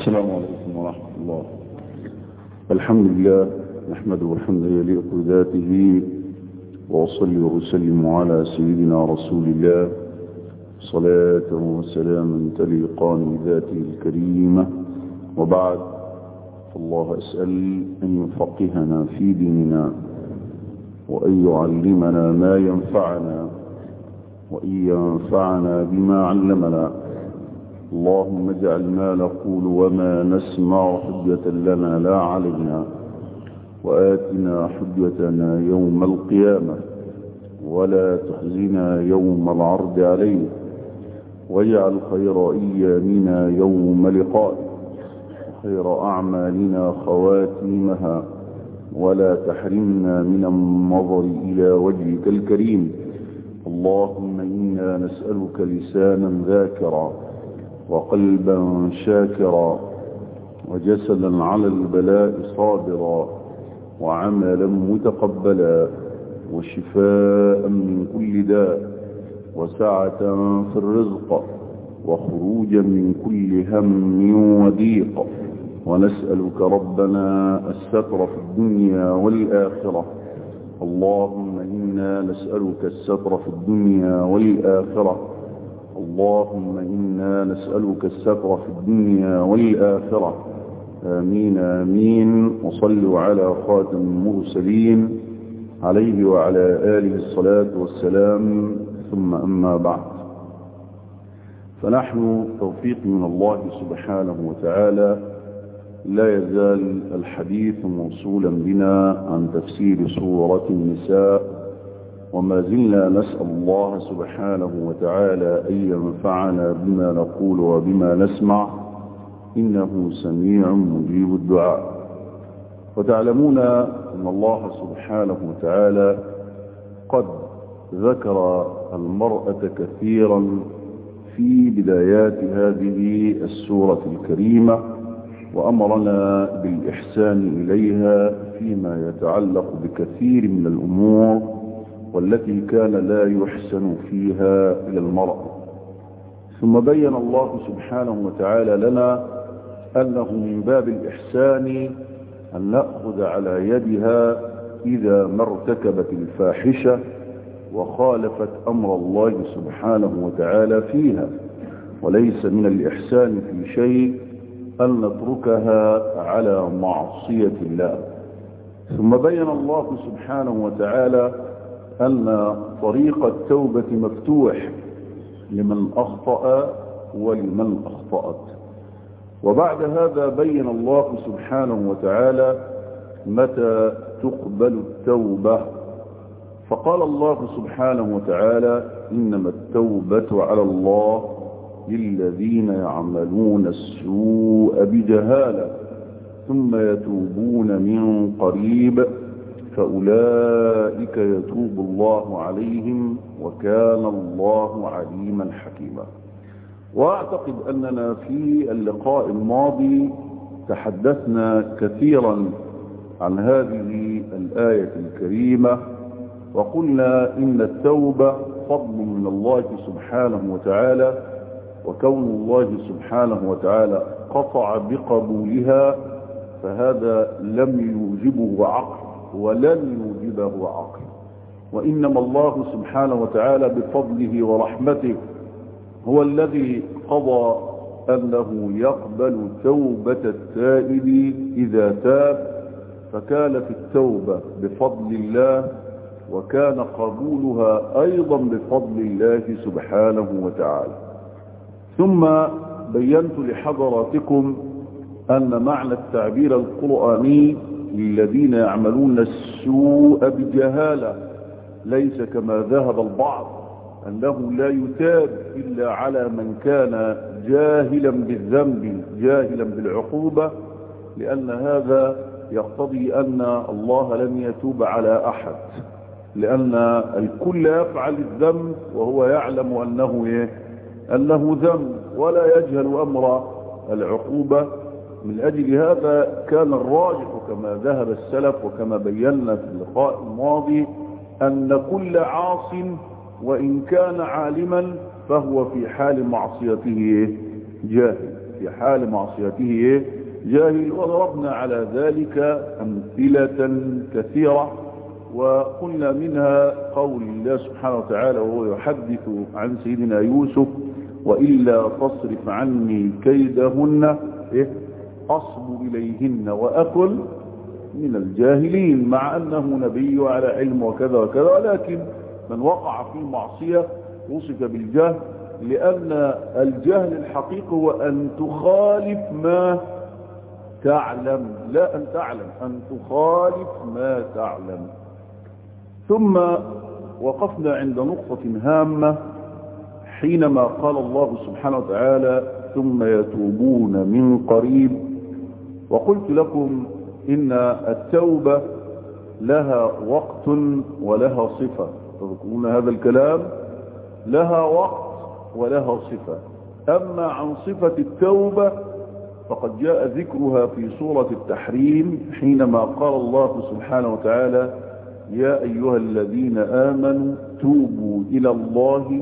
السلام عليكم ورحمة الله الحمد لله نحمده الحمد يليق بذاته وأصلي وأسلم على سيدنا رسول الله صلاة وسلاما تليقان بذاته الكريمة وبعد فالله أسأل أن يفقهنا في ديننا وأن يعلمنا ما ينفعنا وأن ينفعنا بما علمنا اللهم اجعل ما نقول وما نسمع حجة لنا لا علينا وآتنا حجتنا يوم القيامة ولا تخزنا يوم العرض عليك واجعل خير أيامنا يوم لقائك خير أعمالنا خواتيمها ولا تحرمنا من النظر إلى وجهك الكريم اللهم إنا نسألك لسانا ذاكرا وقلبا شاكرا وجسدا على البلاء صابرا وعملا متقبلا وشفاء من كل داء وسعة في الرزق وخروجا من كل هم وضيق ونسألك ربنا الستر في الدنيا والآخرة اللهم إنا نسألك الستر في الدنيا والآخرة اللهم إنا نسألك الستر في الدنيا والآخرة آمين آمين وصلوا على خاتم المرسلين عليه وعلى آله الصلاة والسلام ثم أما بعد فنحن توفيق من الله سبحانه وتعالى لا يزال الحديث موصولا بنا عن تفسير سورة النساء وما زلنا نسأل الله سبحانه وتعالى أن ينفعنا بما نقول وبما نسمع إنه سميع مجيب الدعاء وتعلمون أن الله سبحانه وتعالى قد ذكر المرأة كثيرا في بدايات هذه السورة الكريمة وأمرنا بالإحسان إليها فيما يتعلق بكثير من الأمور والتي كان لا يحسن فيها إلى المرأة ثم بين الله سبحانه وتعالى لنا أنه من باب الإحسان أن نأخذ على يدها إذا ما ارتكبت الفاحشة وخالفت أمر الله سبحانه وتعالى فيها وليس من الإحسان في شيء أن نتركها على معصية الله ثم بين الله سبحانه وتعالى أن طريق التوبة مفتوح لمن أخطأ ولمن أخطأت وبعد هذا بين الله سبحانه وتعالى متى تقبل التوبة فقال الله سبحانه وتعالى إنما التوبة على الله للذين يعملون السوء بجهالة ثم يتوبون من قريب فأولئك يتوب الله عليهم وكان الله عليما حكيما وأعتقد أننا في اللقاء الماضي تحدثنا كثيرا عن هذه الآية الكريمة وقلنا إن التوبة فضل من الله سبحانه وتعالى وكون الله سبحانه وتعالى قطع بقبولها فهذا لم يوجبه عقل ولن يوجبه عقل وإنما الله سبحانه وتعالى بفضله ورحمته هو الذي قضى أنه يقبل توبة التائب إذا تاب فكانت التوبة بفضل الله وكان قبولها أيضا بفضل الله سبحانه وتعالى ثم بينت لحضراتكم أن معنى التعبير القرآني للذين يعملون السوء بجهالة ليس كما ذهب البعض أنه لا يتاب إلا على من كان جاهلا بالذنب جاهلا بالعقوبة لأن هذا يقتضي أن الله لم يتوب على أحد لأن الكل يفعل الذنب وهو يعلم أنه إيه؟ أنه ذنب ولا يجهل أمر العقوبة من أجل هذا كان الراجح كما ذهب السلف وكما بينا في اللقاء الماضي أن كل عاص وإن كان عالما فهو في حال معصيته جاهل في حال معصيته إيه؟ جاهل وضربنا على ذلك أمثلة كثيرة وقلنا منها قول الله سبحانه وتعالى وهو يحدث عن سيدنا يوسف وإلا تصرف عني كيدهن إيه؟ أصب إليهن وأكل من الجاهلين مع أنه نبي على علم وكذا وكذا ولكن من وقع في معصية وصف بالجهل لأن الجهل الحقيقي هو أن تخالف ما تعلم لا أن تعلم أن تخالف ما تعلم ثم وقفنا عند نقطة هامة حينما قال الله سبحانه وتعالى ثم يتوبون من قريب وقلت لكم إن التوبة لها وقت ولها صفة تذكرون هذا الكلام لها وقت ولها صفة أما عن صفة التوبة فقد جاء ذكرها في سورة التحريم حينما قال الله سبحانه وتعالى يا أيها الذين آمنوا توبوا إلى الله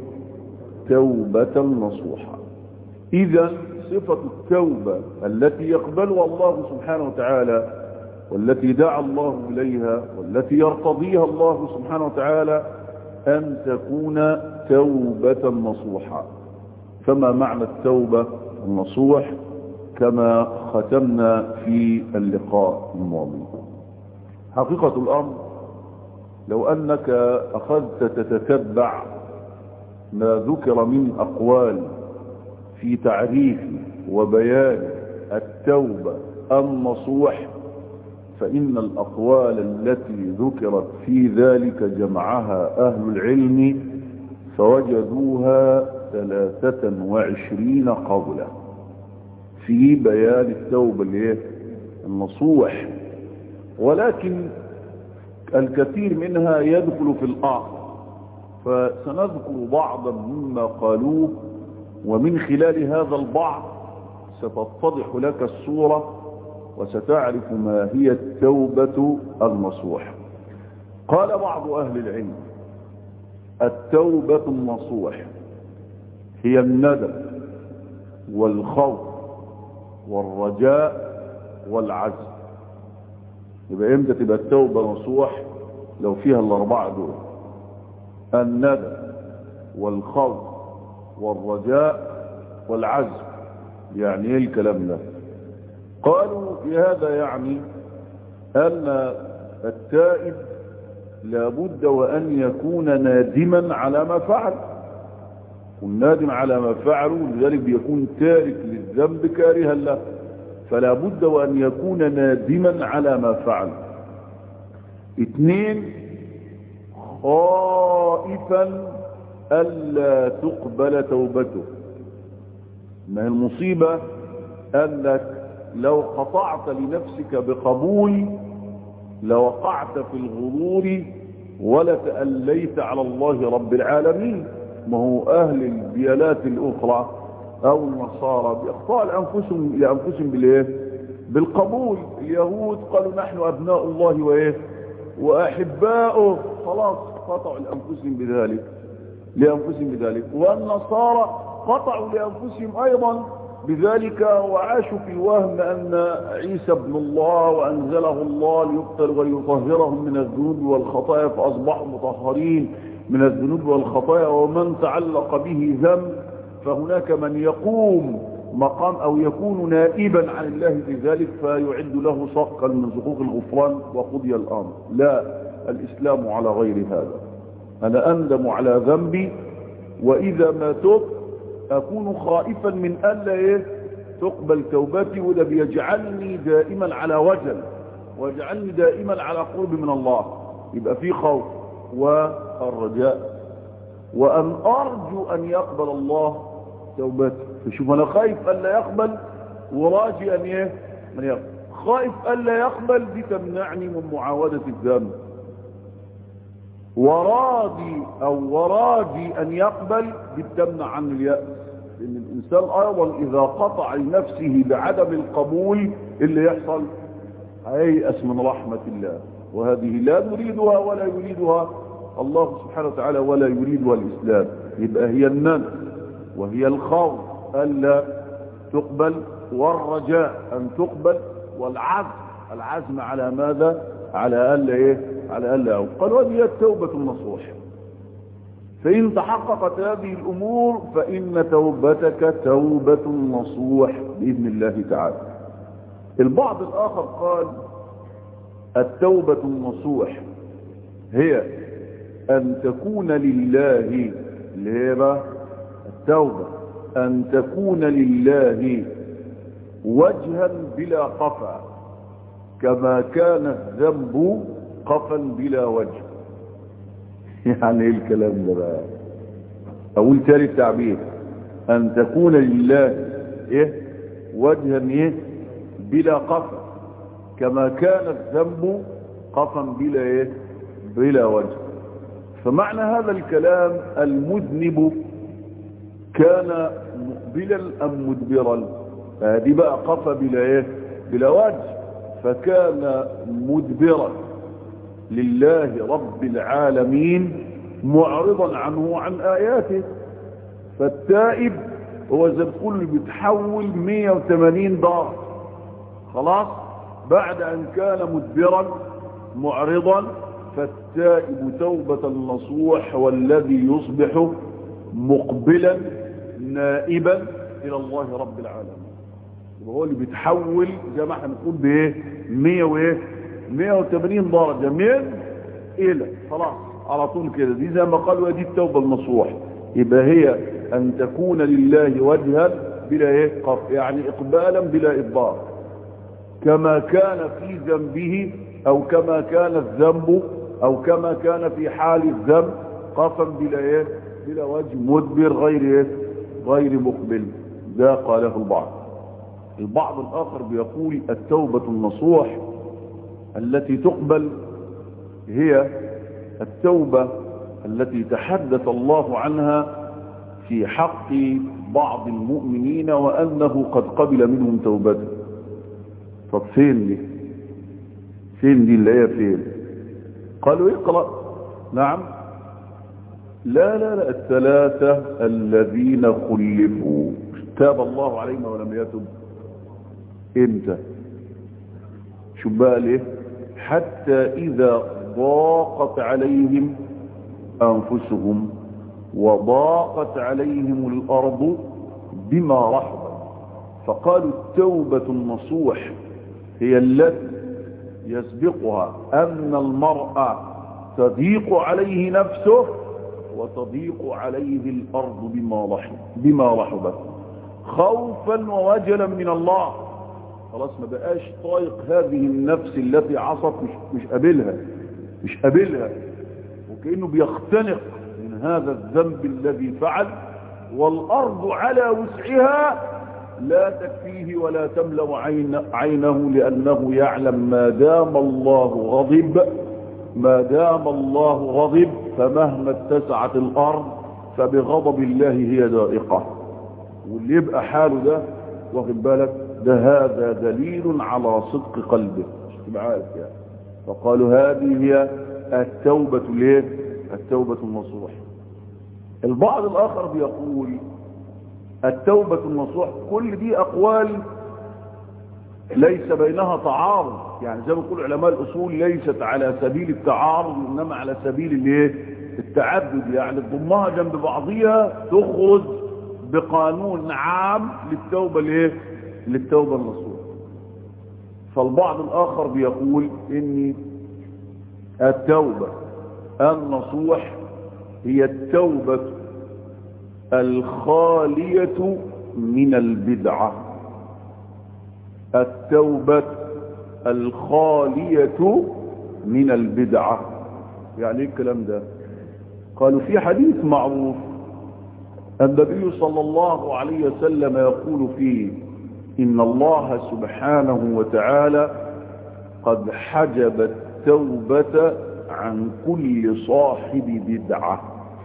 توبة نصوحا إذا صفة التوبة التي يقبلها الله سبحانه وتعالى والتي دعا الله إليها والتي يرتضيها الله سبحانه وتعالى أن تكون توبة نصوحا فما معنى التوبة النصوح كما ختمنا في اللقاء الماضي حقيقة الأمر لو أنك أخذت تتتبع ما ذكر من أقوال في تعريف وبيان التوبة النصوح فإن الأقوال التي ذكرت في ذلك جمعها أهل العلم فوجدوها ثلاثة وعشرين قولا في بيان التوبة النصوح ولكن الكثير منها يدخل في الآخر فسنذكر بعضا مما قالوه ومن خلال هذا البعض ستتضح لك الصورة وستعرف ما هي التوبة النصوح قال بعض أهل العلم التوبة النصوح هي الندم والخوف والرجاء والعزم يبقى امتى تبقى التوبة نصوح لو فيها الاربعة دول الندم والخوف والرجاء والعزم يعني ايه الكلام ده قالوا في هذا يعني ان التائب لابد وان يكون نادما على ما فعل والنادم على ما فعله لذلك بيكون تارك للذنب كارها له فلا بد وأن يكون نادما على ما فعل اثنين خائفا ألا تقبل توبته ما هي المصيبة أنك لو قطعت لنفسك بقبول لوقعت في الغرور ولتأليت على الله رب العالمين ما هو أهل الديانات الأخرى او النصارى باخطاء لانفسهم لانفسهم بالايه بالقبول اليهود قالوا نحن ابناء الله وايه واحباؤه خلاص قطعوا لانفسهم بذلك لانفسهم بذلك والنصارى قطعوا لانفسهم ايضا بذلك وعاشوا في الوهم ان عيسى ابن الله وانزله الله ليقتل ويطهرهم من الذنوب والخطايا فاصبحوا مطهرين من الذنوب والخطايا ومن تعلق به ذنب فهناك من يقوم مقام او يكون نائبا عن الله في ذلك فيعد له صقا من صقوق الغفران وقضي الامر لا الاسلام على غير هذا انا اندم على ذنبي واذا ما تبت اكون خائفا من الا ايه تقبل توبتي وده بيجعلني دائما على وجل ويجعلني دائما على قرب من الله يبقى في خوف والرجاء وان ارجو ان يقبل الله توبتي فشوف انا خايف الا يقبل وراجي ان ايه من يقبل خائف الا يقبل دي تمنعني من معاودة الذنب وراضي او وراجي ان يقبل دي بتمنع عن اليأس لان الانسان ايضا اذا قطع لنفسه بعدم القبول اللي يحصل هيأس من رحمة الله وهذه لا نريدها ولا يريدها الله سبحانه وتعالى ولا يريدها الاسلام يبقى هي النفس وهي الخوف ألا تقبل والرجاء أن تقبل والعزم العزم على ماذا على ألا إيه على ألا أو قال وهذه التوبة النصوح فإن تحققت هذه الأمور فإن توبتك توبة نصوح بإذن الله تعالى البعض الآخر قال التوبة النصوح هي أن تكون لله ليه التوبة أن تكون لله وجها بلا قفا كما كان الذنب قفا بلا وجه يعني ايه الكلام ده بقى اقول تاني التعبير ان تكون لله ايه وجها ايه بلا قفا كما كان الذنب قفا بلا ايه بلا وجه فمعنى هذا الكلام المذنب كان مقبلا ام مدبرا هذه بقى قفا بلا ايه بلا وجه فكان مدبرا لله رب العالمين معرضا عنه عن آياته فالتائب هو زي الكل بيتحول 180 دار خلاص بعد أن كان مدبرا معرضا فالتائب توبة النصوح والذي يصبح مقبلا نائبا إلى الله رب العالمين هو اللي بيتحول زي ما احنا بنقول بايه 100 وايه 180 درجة من الى خلاص على طول كده دي زي ما قالوا دي التوبة النصوح يبقى هي ان تكون لله وجها بلا ايه قف يعني اقبالا بلا ادبار كما كان في ذنبه او كما كان الذنب او كما كان في حال الذنب قفا بلا ايه بلا وجه مدبر غير ايه غير مقبل ده قاله البعض البعض الآخر بيقول التوبة النصوح التي تقبل هي التوبة التي تحدث الله عنها في حق بعض المؤمنين وأنه قد قبل منهم توبته طب فين دي فين دي اللي هي فين قالوا اقرأ نعم لا لا لا الثلاثة الذين خلفوا تاب الله عليهم ولم يتب امتى شو بقى ليه حتى اذا ضاقت عليهم انفسهم وضاقت عليهم الارض بما رحبت فقالوا التوبة النصوح هي التي يسبقها ان المرأة تضيق عليه نفسه وتضيق عليه الارض بما رحب بما رحبت خوفا ووجلا من الله خلاص ما بقاش طايق هذه النفس التي عصت مش, مش قابلها مش قابلها وكأنه بيختنق من هذا الذنب الذي فعل والأرض على وسعها لا تكفيه ولا تملأ عين عينه لأنه يعلم ما دام الله غضب ما دام الله غضب فمهما اتسعت الأرض فبغضب الله هي دائقة واللي يبقى حاله ده واخد بالك ده هذا دليل على صدق قلبه مش عارف يعني فقالوا هذه هي التوبة ليه التوبة النصوح البعض الآخر بيقول التوبة النصوح كل دي أقوال ليس بينها تعارض يعني زي ما يقول علماء الأصول ليست على سبيل التعارض إنما على سبيل الايه التعدد يعني تضمها جنب بعضيها تخرج بقانون عام للتوبة الايه للتوبة النصوح فالبعض الآخر بيقول إن التوبة النصوح هي التوبة الخالية من البدعة التوبة الخالية من البدعة يعني ايه الكلام ده قالوا في حديث معروف النبي صلى الله عليه وسلم يقول فيه إن الله سبحانه وتعالى قد حجب التوبة عن كل صاحب بدعة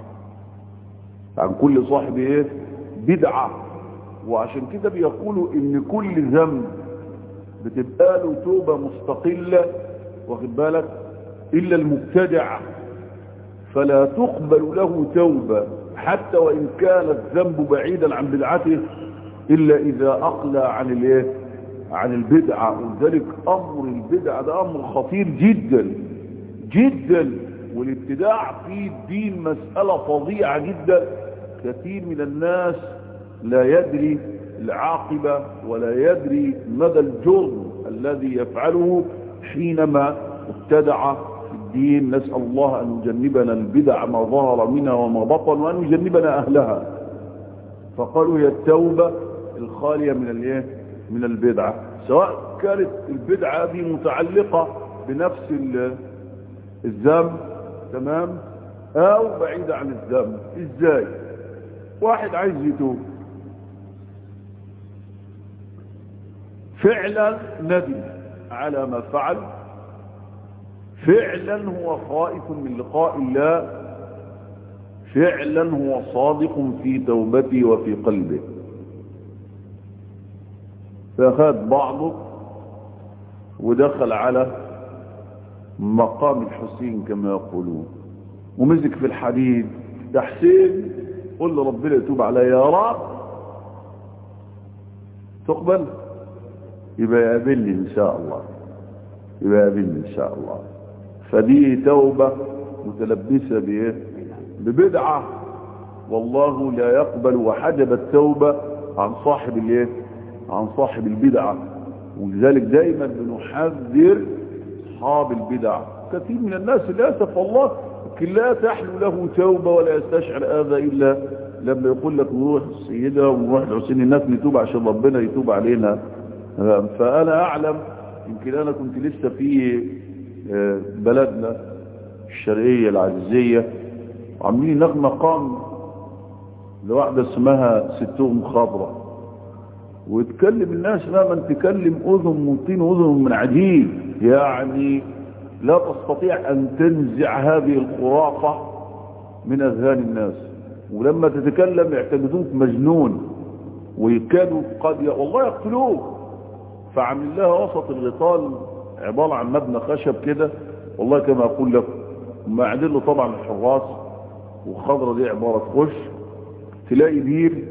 عن كل صاحب ايه بدعة وعشان كده بيقولوا ان كل ذنب بتبقى له توبة مستقلة واخد بالك الا المبتدع فلا تقبل له توبة حتى وان كان الذنب بعيدا عن بدعته إلا إذا أقلع عن الايه عن البدعة ولذلك أمر البدعة ده أمر خطير جدا جدا والابتداع في الدين مسألة فظيعة جدا كثير من الناس لا يدري العاقبة ولا يدري مدى الجرم الذي يفعله حينما ابتدع في الدين نسأل الله أن يجنبنا البدع ما ظهر منها وما بطن وأن يجنبنا أهلها فقالوا هي التوبة الخالية من الايه من البدعة سواء كانت البدعة دي متعلقة بنفس الذنب تمام او بعيدة عن الذنب ازاي واحد عايز يتوب فعلا ندم على ما فعل فعلا هو خائف من لقاء الله فعلا هو صادق في توبته وفي قلبه فأخذ بعضه ودخل على مقام الحسين كما يقولون ومسك في الحديد ده حسين قل لربنا يتوب علي يا رب تقبل يبقى يقابلني ان شاء الله يبقى يقابلني ان شاء الله فدي توبة متلبسة بايه ببدعة والله لا يقبل وحجب التوبة عن صاحب الايه عن صاحب البدعة ولذلك دائما بنحذر اصحاب البدع كثير من الناس للاسف والله لكن لا تحلو له توبة ولا يستشعر هذا إلا لما يقول لك نروح السيدة ونروح الحسين الناس نتوب عشان ربنا يتوب علينا فأنا أعلم يمكن أنا كنت لسه في بلدنا الشرقية العزيزية وعاملين هناك مقام لواحدة اسمها ستهم خضرة وتكلم الناس ما من تكلم أذن من طين أذن من عجيب يعني لا تستطيع أن تنزع هذه الخرافة من أذهان الناس ولما تتكلم يعتقدوك مجنون ويكادوا قد ي... والله يقتلوك فعمل لها وسط الغطال عبارة عن مبنى خشب كده والله كما أقول لك ما عدل له طبعا الحراس وخضرة دي عبارة تخش تلاقي بير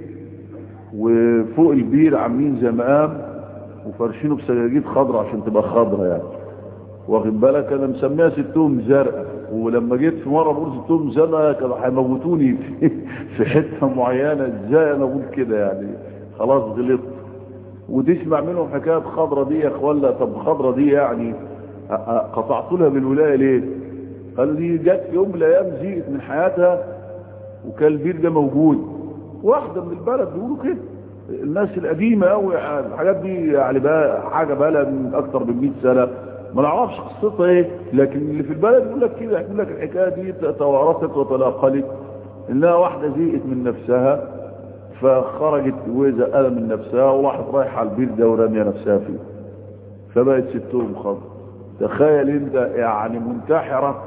وفوق البير عاملين زي مقام وفرشينه بسجاجيد خضرة عشان تبقى خضرة يعني واخد بالك انا مسميها ستهم زرقاء ولما جيت في مره بقول ستهم زرقاء كانوا هيموتوني في, في حته معينه ازاي انا اقول كده يعني خلاص غلطت وتسمع منهم حكايه خضره دي يا اخوانا طب خضره دي يعني قطعت لها بالولايه ليه؟ قالوا دي جت في يوم من الايام زهقت من حياتها وكان البير ده موجود واحده من البلد بيقولوا كده الناس القديمه قوي الحاجات دي يعني بقى حاجه بقى لها من اكتر من 100 سنه ما نعرفش قصتها ايه لكن اللي في البلد يقول لك كده يقول لك الحكايه دي توارثت وتلاقلت انها واحده زهقت من نفسها فخرجت وزقها من نفسها وراحت رايحه على البير ده ورميه نفسها فيه فبقت ستهم خضر تخيل انت يعني منتحره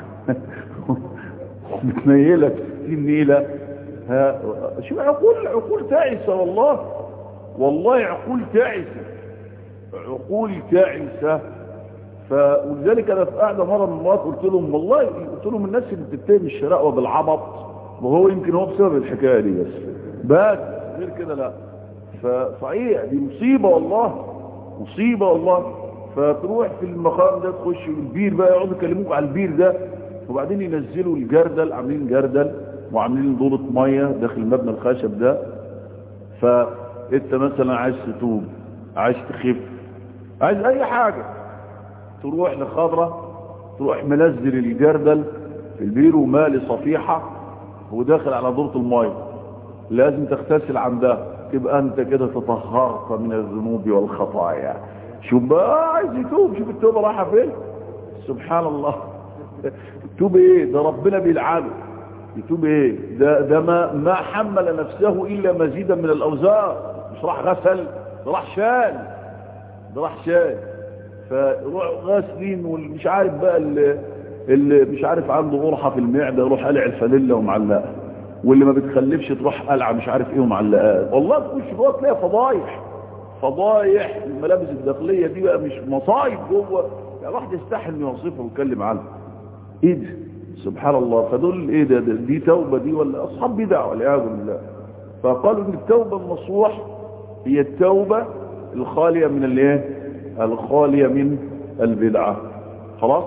بتنيلك في النيله ها شو عقول عقول تعيسه والله والله عقول تعيسه عقول تعيسه فولذلك انا في قاعده مره من المرات قلت لهم والله قلت لهم الناس اللي بتتهم الشراء بالعبط وهو يمكن هو بسبب الحكايه دي بس بس غير كده لا فصحيح دي مصيبه والله مصيبه والله فتروح في المقام ده تخش البير بقى يقعدوا يكلموك على البير ده وبعدين ينزلوا الجردل عاملين جردل وعاملين دورة مية داخل المبنى الخشب ده فانت مثلا عايز تتوب عايز تخف عايز اي حاجة تروح لخضرة تروح منزل الجردل في البير ومالي صفيحة وداخل على دورة المية لازم تغتسل عندها تبقى انت كده تطهرت من الذنوب والخطايا شوف بقى عايز يتوب شوف التوبة رايحة فين سبحان الله توب ايه ده ربنا بيلعنه يتوب ايه ده, ده ما, ما حمل نفسه الا مزيدا من الاوزار مش راح غسل ده راح شال ده راح شال فروح غاسلين والمش عارف بقى اللي, اللي مش عارف عنده غرحة في المعدة يروح قلع الفانيلا ومعلقها واللي ما بتخلفش تروح قلعة مش عارف ايه ومعلقات والله تخش جوه تلاقي فضايح فضايح الملابس الداخلية دي بقى مش مصايب جوه يعني واحد يستحي انه يوصفه ويتكلم عنه ايه ده سبحان الله فدول ايه ده, ده دي توبة دي ولا اصحاب بدع والعياذ بالله فقالوا ان التوبة النصوح هي التوبة الخالية من الايه الخالية من البدعة خلاص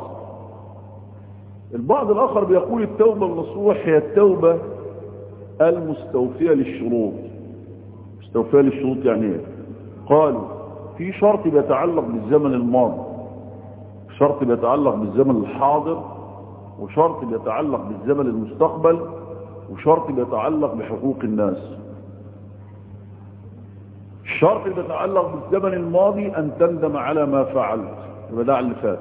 البعض الاخر بيقول التوبة النصوح هي التوبة المستوفية للشروط مستوفية للشروط يعني ايه قالوا في شرط بيتعلق بالزمن الماضي شرط بيتعلق بالزمن الحاضر وشرط بيتعلق بالزمن المستقبل وشرط بيتعلق بحقوق الناس الشرط اللي بيتعلق بالزمن الماضي ان تندم على ما فعلت يبقى ده اللي فات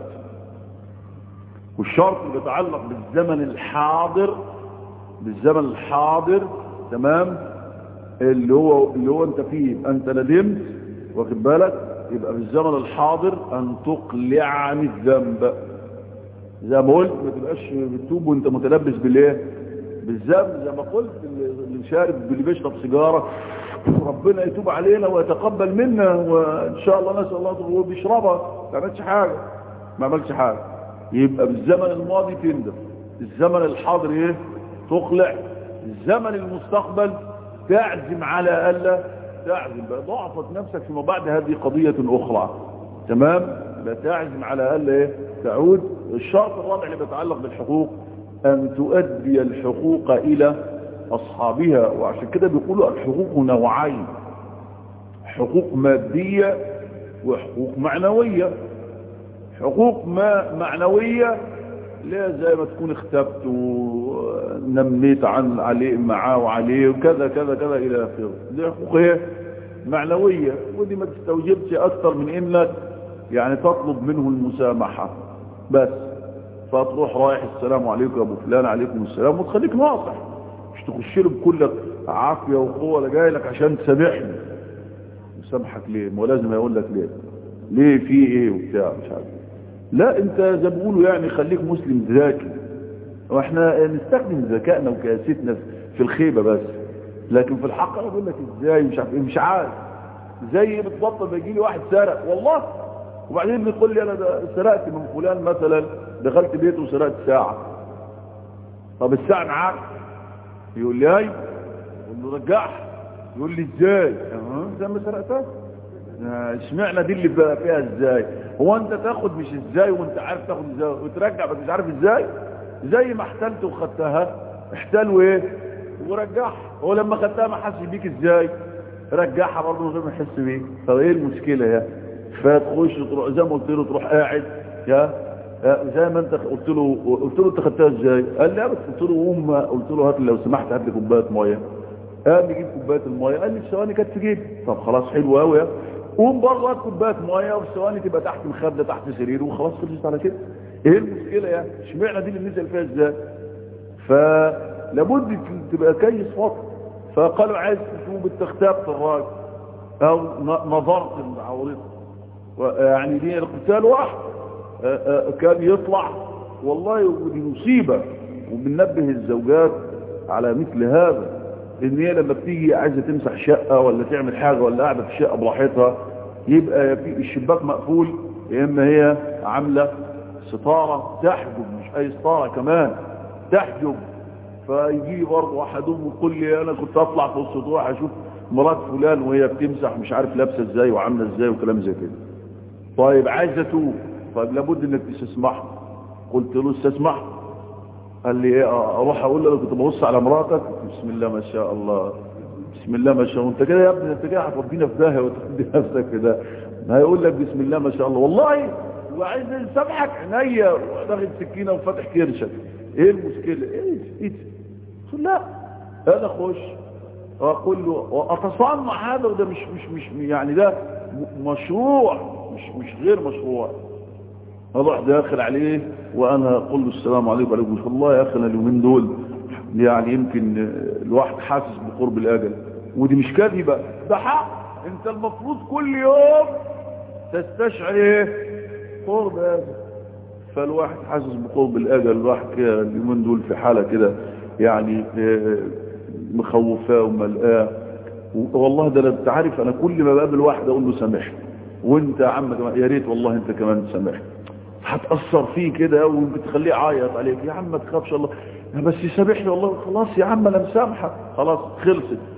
والشرط اللي بيتعلق بالزمن الحاضر بالزمن الحاضر تمام اللي هو اللي هو انت فيه انت ندمت واخد بالك يبقى في الزمن الحاضر ان تقلع عن الذنب زي ما قلت ما تبقاش بتتوب وانت متلبس بالايه بالذنب زي ما قلت اللي شارب اللي بيشرب سيجاره ربنا يتوب علينا ويتقبل منا وان شاء الله نسال الله هو بيشربها ما عملش حاجه ما عملش حاجه يبقى بالزمن الماضي تندم الزمن الحاضر ايه تقلع الزمن المستقبل تعزم على الا تعزم بقى ضعفت نفسك فيما بعد هذه قضية اخرى تمام لا تعزم على الا ايه تعود الشرط الرابع اللي بيتعلق بالحقوق ان تؤدي الحقوق الى اصحابها وعشان كده بيقولوا الحقوق نوعين حقوق مادية وحقوق معنوية حقوق ما معنوية لا زي ما تكون اختبت ونميت عن عليه معاه وعليه وكذا كذا كذا الى اخره دي حقوق ايه معنوية ودي ما تستوجبش اكثر من انك يعني تطلب منه المسامحة بس فتروح رايح السلام عليكم يا ابو فلان عليكم السلام وتخليك ناصح مش تخش له بكل عافية وقوة لا جاي لك عشان تسامحني مسامحك ليه ما هو لازم يقول لك ليه ليه في ايه وبتاع مش عارف لا انت زي ما بيقولوا يعني خليك مسلم ذكي واحنا نستخدم ذكائنا وكياستنا في الخيبة بس لكن في الحق انا بقول لك ازاي مش عارف مش عارف زي بالضبط لما يجي لي واحد سرق والله وبعدين بيقول لي انا ده سرقت من فلان مثلا دخلت بيته وسرقت ساعة طب الساعة معاك يقول لي اي يقول له رجعها يقول لي ازاي اه زي ما سرقتها اشمعنى دي اللي بقى فيها ازاي هو انت تاخد مش ازاي وانت عارف تاخد ازاي وترجع بس مش عارف ازاي زي ما احتلت وخدتها احتل وايه ورجعها هو لما خدتها ما حسش بيك ازاي رجعها برضه من غير ما يحس بيك طب ايه المشكله يا فتخش تروح زي ما قلت له تروح قاعد يا زي ما انت قلت له قلت له انت خدتها ازاي قال لي بس قلت له قوم قلت له هات لو سمحت هات لي كوبايه ميه قام يجيب كوبايه الميه قال لي في ثواني كانت في جيبي طب خلاص حلو قوي قوم بره هات كوبايه ميه وفي ثواني تبقى تحت مخده تحت سرير وخلاص خلصت على كده ايه المشكله يعني اشمعنى دي اللي نزل فيها ازاي فلابد تبقى كيس فاضي فقالوا عايز تشوف التختاب الراجل او نظرت العورض يعني دي القتال واحد كان يطلع والله ودي مصيبة وبننبه الزوجات على مثل هذا ان هي لما بتيجي عايزة تمسح شقة ولا تعمل حاجة ولا قاعدة في الشقة براحتها يبقى في الشباك مقفول يا اما هي عاملة ستارة تحجب مش اي ستارة كمان تحجب فيجي برضه واحدهم ويقول لي انا كنت اطلع في السطوح اشوف مرات فلان وهي بتمسح مش عارف لابسه ازاي وعامله ازاي وكلام زي كده طيب عايزه توب طيب لابد انك تستسمح قلت له استسمح قال لي ايه اروح اقول له كنت ببص على مراتك بسم الله ما شاء الله بسم الله ما شاء الله انت كده يا ابني انت كده هتودينا في داهيه وتودي نفسك في ده ما هيقول لك بسم الله ما شاء الله والله وعايز يسامحك عينيا وداخل سكينه وفاتح كرشك ايه المشكله ايه ايه قلت لا انا اخش اقول له واتصنع هذا وده مش مش مش يعني ده مشروع مش مش غير مشروع اروح داخل عليه وانا اقول له السلام عليكم وعليكم السلام الله يا اخي انا اليومين دول يعني يمكن الواحد حاسس بقرب الاجل ودي مش كذبه ده حق انت المفروض كل يوم تستشعر ايه قرب اجل فالواحد حاسس بقرب الاجل الواحد كده اليومين دول في حاله كده يعني مخوفاه وملقاه والله ده انت عارف انا كل ما بقابل واحد اقول له سامحني وانت يا عم يا ريت والله انت كمان تسامحني هتأثر فيه كده ويمكن تخليه يعيط عليك يا عم ما تخافش الله بس يسامحني والله خلاص يا عم انا مسامحك خلاص خلصت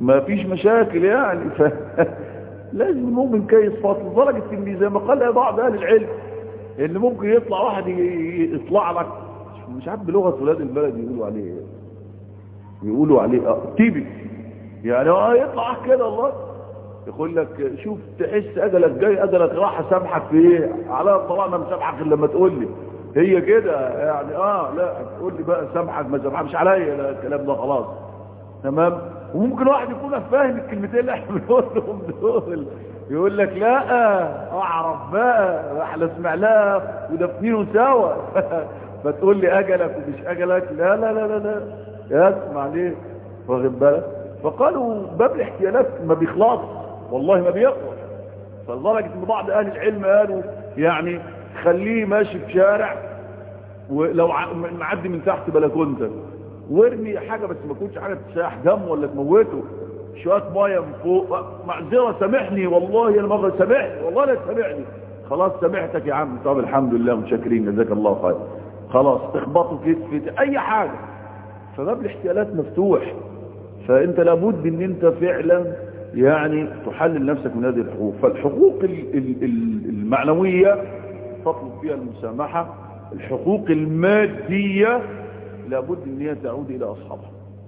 ما فيش مشاكل يعني ف... لازم المؤمن كيس فاصل لدرجة ان زي ما قال بعض اهل العلم ان ممكن يطلع واحد يطلع لك مش عارف بلغة ولاد البلد يقولوا عليه ايه يقولوا عليه اه تيبي يعني اه يطلع كده الله يقول لك شوف تحس اجلك جاي اجلك راح اسامحك في ايه على طبعا ما مسامحك الا لما تقول لي هي كده يعني اه لا تقول لي بقى سامحك ما سامحكش عليا لا الكلام ده خلاص تمام وممكن واحد يكون فاهم الكلمتين اللي احنا بنقولهم دول يقول لك لا اعرف بقى احنا سمعناها ودفنينه سوا فتقول لي اجلك ومش اجلك لا لا لا لا لا اسمع ليه واخد بالك فقالوا باب الاحتيالات ما بيخلص والله ما بيخلص فلدرجه ان بعض اهل العلم قالوا يعني خليه ماشي في شارع ولو معدي من تحت بلكونتك وارمي حاجه بس ما تكونش حاجه تساح دم ولا تموته شويه ميه من فوق معذره سامحني والله انا مره سامحني والله لا سامحني خلاص سامحتك يا عم طب الحمد لله متشكرين جزاك الله خير خلاص تخبطوا كتف اي حاجه فباب الاحتيالات مفتوح فانت لابد ان انت فعلا يعني تحلل نفسك من هذه الحقوق فالحقوق المعنويه تطلب فيها المسامحه الحقوق الماديه لابد ان هي تعود الى اصحابها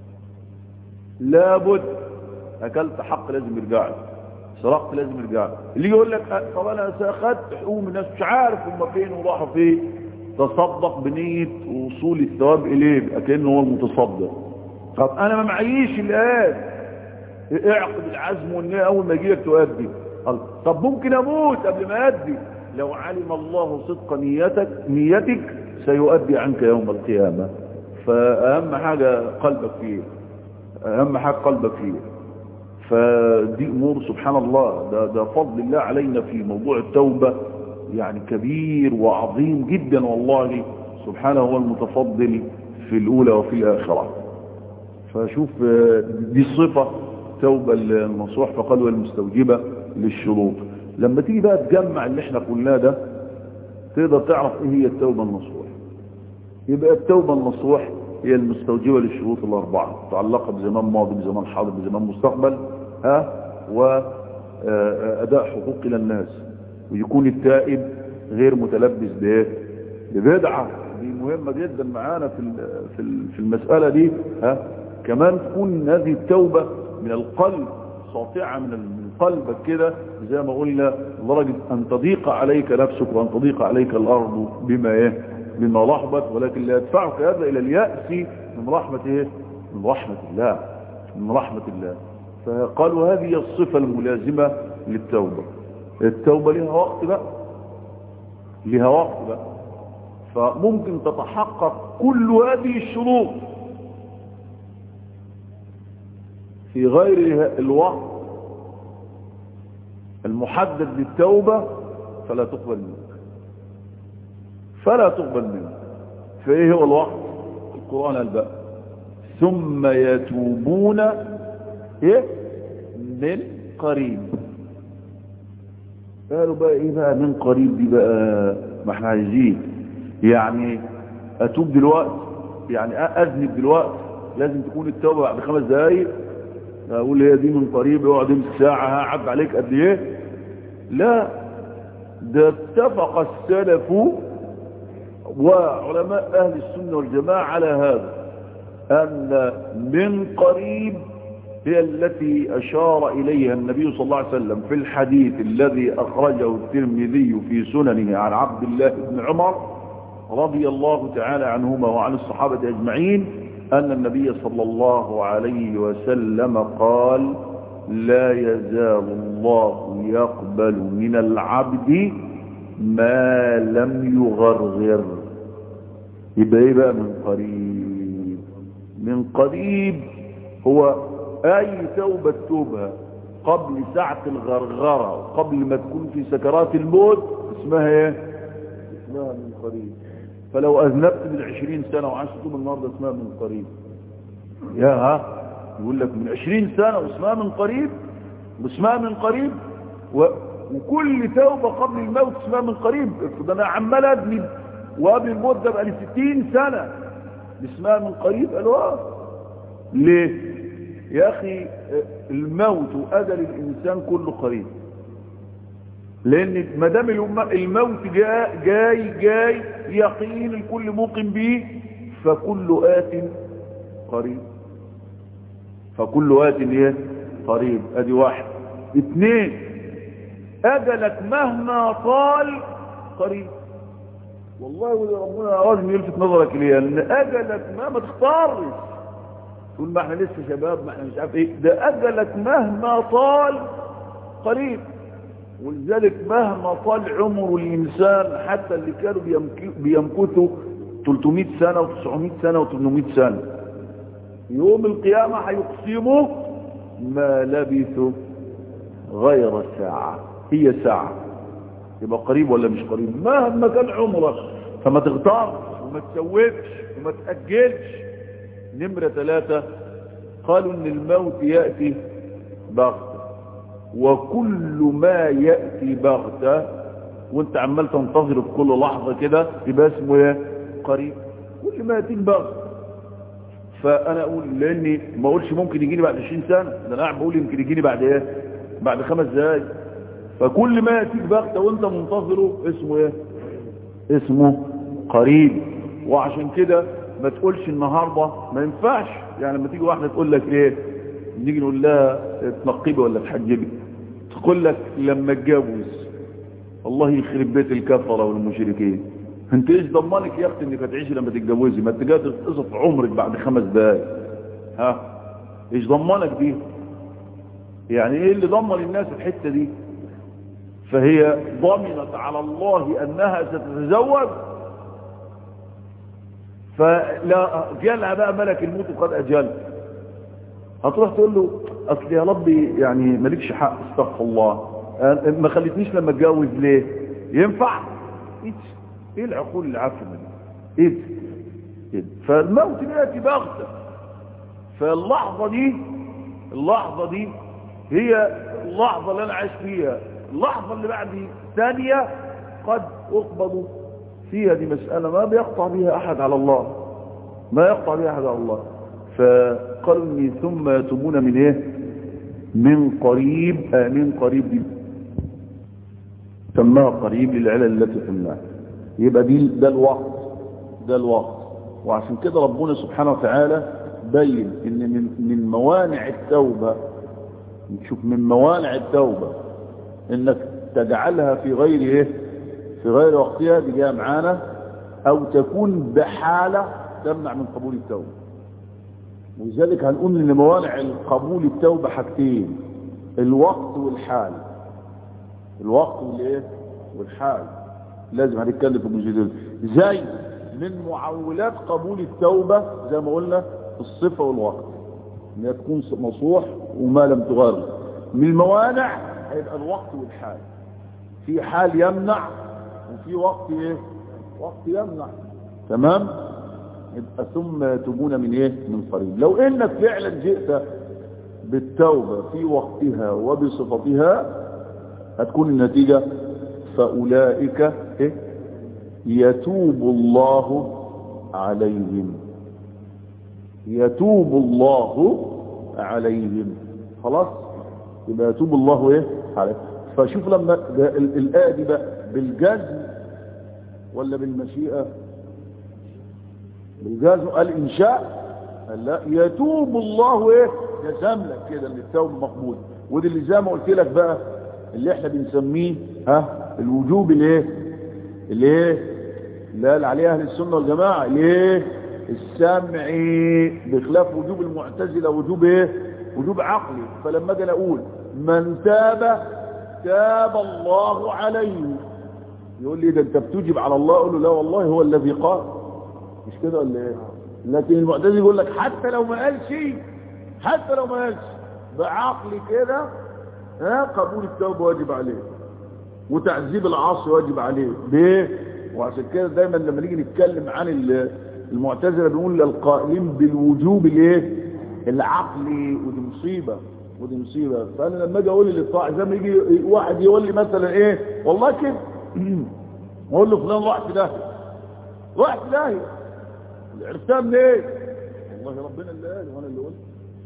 لابد اكلت حق لازم يرجع لك سرقت لازم يرجع لك اللي يقول لك طب انا اخذت حقوق من الناس مش عارف هم فين وراحوا فين تصدق بنيه وصول الثواب اليه اكنه هو المتصدق طب انا ما معيش الان اعقد العزم والنية اول ما يجيلك تؤدي طب ممكن اموت قبل ما ادي لو علم الله صدق نيتك نيتك سيؤدي عنك يوم القيامة فأهم حاجة قلبك فيه أهم حاجة قلبك فيه فدي أمور سبحان الله ده, ده فضل الله علينا في موضوع التوبة يعني كبير وعظيم جدا والله سبحانه هو المتفضل في الأولى وفي الآخرة فشوف دي الصفة توبة المنصوح فقالوا المستوجبة للشروط لما تيجي بقى تجمع اللي احنا قلناه ده تقدر تعرف ايه هي التوبة النصوح يبقى التوبة النصوح هي المستوجبة للشروط الأربعة متعلقة بزمان ماضي بزمان حاضر بزمان مستقبل ها وأداء حقوق إلى الناس ويكون التائب غير متلبس بايه ببدعة دي مهمة جدا معانا في في المسألة دي ها كمان تكون هذه التوبة من القلب ساطعة من قلبك كده زي ما قلنا لدرجة أن تضيق عليك نفسك وأن تضيق عليك الأرض بما إيه بما رحبت ولكن لا يدفعك هذا إلى اليأس من رحمة إيه من رحمة الله من رحمة الله فقالوا هذه الصفة الملازمة للتوبة التوبة لها وقت بقى لها وقت بقى فممكن تتحقق كل هذه الشروط في غير الوقت المحدد للتوبة فلا تقبل منك فلا تقبل منك فايه هو الوقت القرآن قال بقى ثم يتوبون ايه من قريب قالوا بقى ايه بقى من قريب دي بقى ما احنا عايزين يعني اتوب دلوقتي يعني اذنب دلوقتي لازم تكون التوبة بعد خمس دقايق اقول هي دي من قريب يقعد يمسك ساعة هعد عليك قد ايه لا ده اتفق السلف وعلماء اهل السنة والجماعة على هذا ان من قريب هي التي اشار اليها النبي صلى الله عليه وسلم في الحديث الذي اخرجه الترمذي في سننه عن عبد الله بن عمر رضي الله تعالى عنهما وعن الصحابة اجمعين أن النبي صلى الله عليه وسلم قال لا يزال الله يقبل من العبد ما لم يغرغر يبقى ايه بقى من قريب من قريب هو اي توبة توبها قبل ساعة الغرغرة قبل ما تكون في سكرات الموت اسمها ايه اسمها من قريب فلو اذنبت من عشرين سنة وعشت توب النهاردة اسمها من قريب يا ها يقول لك من عشرين سنة واسمها من قريب واسمها من قريب و... وكل توبة قبل الموت اسمها من قريب ده انا عمال اذنب وقبل الموت ده بقى لي 60 سنة اسمها من قريب قالوا اه ليه يا اخي الموت واجل الانسان كله قريب لان ما دام الموت جاي جاي جاي يقين الكل موقن به فكل آت قريب فكل آت ايه قريب ادي واحد اثنين اجلك مهما طال قريب والله وده ربنا لازم يلفت نظرك ليه ان اجلك ما ما تختارش تقول ما احنا لسه شباب ما احنا مش عارف ايه ده اجلك مهما طال قريب ولذلك مهما طال عمر الانسان حتى اللي كانوا بيمكثوا 300 سنة و900 سنة و800 سنة يوم القيامة هيقسموا ما لبثوا غير ساعة هي ساعة يبقى قريب ولا مش قريب مهما كان عمرك فما تغترش وما تسوفش وما تأجلش نمرة ثلاثة قالوا ان الموت يأتي بغتة وكل ما يأتي بغتة وانت عمال تنتظر في كل لحظة كده يبقى اسمه ايه قريب كل ما يأتيك بغتة فانا اقول لاني ما اقولش ممكن يجيني بعد 20 سنة ده انا قاعد بقول يمكن يجيني بعد ايه بعد خمس دقايق فكل ما يأتيك بغتة وانت منتظره اسمه ايه اسمه قريب وعشان كده ما تقولش النهاردة ما ينفعش يعني لما تيجي واحدة تقول لك ايه نيجي نقول لها تنقبي ولا تحجبي تقول لك لما اتجوز الله يخرب بيت الكفرة والمشركين انت ايش ضمنك يا اختي انك هتعيشي لما تتجوزي ما انت جاي تقصف عمرك بعد خمس دقايق ها ايش ضمنك دي يعني ايه اللي ضمن الناس الحتة دي فهي ضمنت على الله انها ستتزوج فلا جالها بقى ملك الموت وقد اجل هتروح تقول له اصل يا ربي يعني مالكش حق استغفر الله ما خليتنيش لما اتجوز ليه ينفع ايه ايه العقول العافيه دي ايه ايه فالموت ياتي بغته فاللحظه دي اللحظه دي هي اللحظه اللي انا عايش فيها اللحظه اللي بعد ثانيه قد اقبض فيها دي مسألة ما بيقطع بها أحد على الله ما يقطع بها أحد على الله فقالوا لي ثم يتوبون من إيه من قريب آه من قريب دي سماها قريب للعلل التي قلناها يبقى دي ده الوقت ده الوقت وعشان كده ربنا سبحانه وتعالى بين ان من, من موانع التوبة نشوف من موانع التوبة انك تجعلها في غير ايه في غير وقتها دي جايه معانا او تكون بحالة تمنع من قبول التوبة ولذلك هنقول ان موانع قبول التوبة حاجتين الوقت والحال الوقت والايه والحال لازم هنتكلم في الجزء زي من معولات قبول التوبة زي ما قلنا الصفة والوقت انها تكون مصوح وما لم تغرر من الموانع هيبقى الوقت والحال في حال يمنع وفي وقت ايه وقت يمنع تمام يبقى ثم تبون من ايه من قريب لو انك فعلا جئت بالتوبة في وقتها وبصفتها هتكون النتيجة فأولئك إيه؟ يتوب الله عليهم يتوب الله عليهم خلاص يبقى يتوب الله ايه عليهم فشوف لما الآية دي بقى بالجزم ولا بالمشيئة بالجزم الإنشاء قال لا يتوب الله ايه جزم لك كده ان التوبة مقبول ودي اللي زي ما قلت لك بقى اللي احنا بنسميه ها الوجوب الايه الايه اللي قال عليه اهل السنه والجماعه الايه السمعي بخلاف وجوب المعتزله وجوب ايه وجوب عقلي فلما اجي اقول من تاب تاب الله عليه يقول لي ده انت بتوجب على الله اقول له لا والله هو الذي قال مش كده ولا ايه لكن المعتزله يقول لك حتى لو ما قالش حتى لو ما قالش بعقلي كده ها قبول التوبه واجب عليه وتعذيب العاصي واجب عليه ليه وعشان كده دايما لما نيجي نتكلم عن المعتزله بنقول للقائلين بالوجوب الايه العقلي ودي مصيبه ودي مصيبه فانا لما اجي اقول للطاعه زي ما يجي واحد يقول لي مثلا ايه والله كده اقول له فلان راح في داهيه راح في داهيه عرفتها منين إيه؟ والله ربنا اللي قال وانا اللي قلت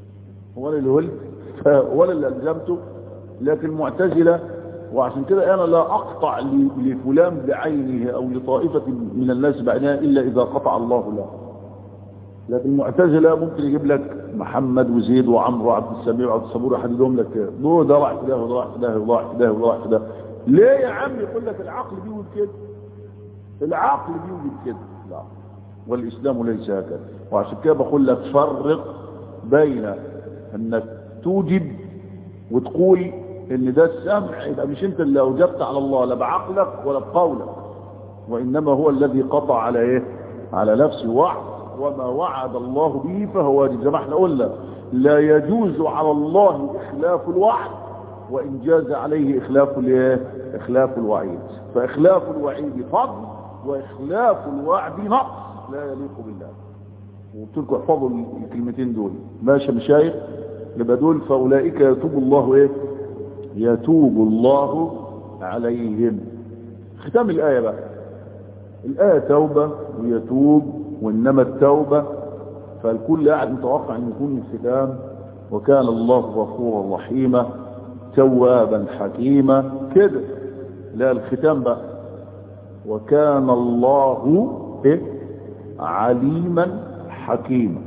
هو انا اللي قلت ولا اللي الزمته لكن معتزله وعشان كده انا لا اقطع لفلان بعينه او لطائفه من الناس بعينها الا اذا قطع الله له لكن المعتزله ممكن يجيب لك محمد وزيد وعمرو وعبد السميع وعبد الصبور يحددهم لك ده ده راح ده وده راح ده وده راح ده وده راح ده ليه يا عم يقول لك العقل بيقول كده العقل بيوجد كده لا والإسلام ليس هكذا وعشان كده بقول لك فرق بين انك توجب وتقول ان ده السمع يبقى مش انت اللي اوجبت على الله لا بعقلك ولا بقولك وانما هو الذي قطع على ايه على نفسه وعد وما وعد الله به فهو واجب زي ما احنا قلنا لا يجوز على الله اخلاف الوعد وان جاز عليه اخلاف الايه اخلاف الوعيد فاخلاف الوعيد فضل واخلاف الوعد نقص لا يليق بالله وقلت لكم احفظوا الكلمتين دول ماشي مشايخ يبقى دول فاولئك يتوب الله ايه يتوب الله عليهم ختام الايه بقى الايه توبه ويتوب وانما التوبه فالكل قاعد متوقع ان يكون الختام وكان الله غفورا رحيما توابا حكيما كده لا الختام بقى وكان الله إيه؟ عليما حكيما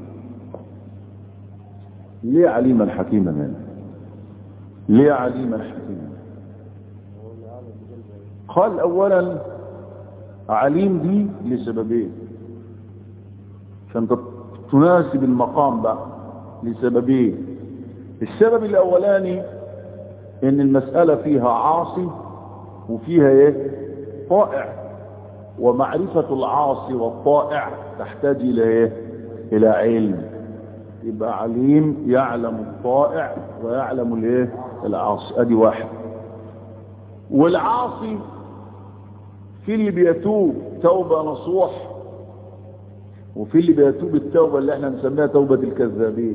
ليه عليما حكيما هنا ليه عليما حكيما قال اولا عليم دي لسببين عشان تناسب المقام بقى لسببين السبب الاولاني ان المسألة فيها عاصي وفيها ايه طائع ومعرفة العاصي والطائع تحتاج الى ايه الى علم يبقى عليم يعلم الطائع ويعلم الايه العاصي ادي واحد والعاصي في اللي بيتوب توبة نصوح وفي اللي بيتوب التوبة اللي احنا نسميها توبة الكذابين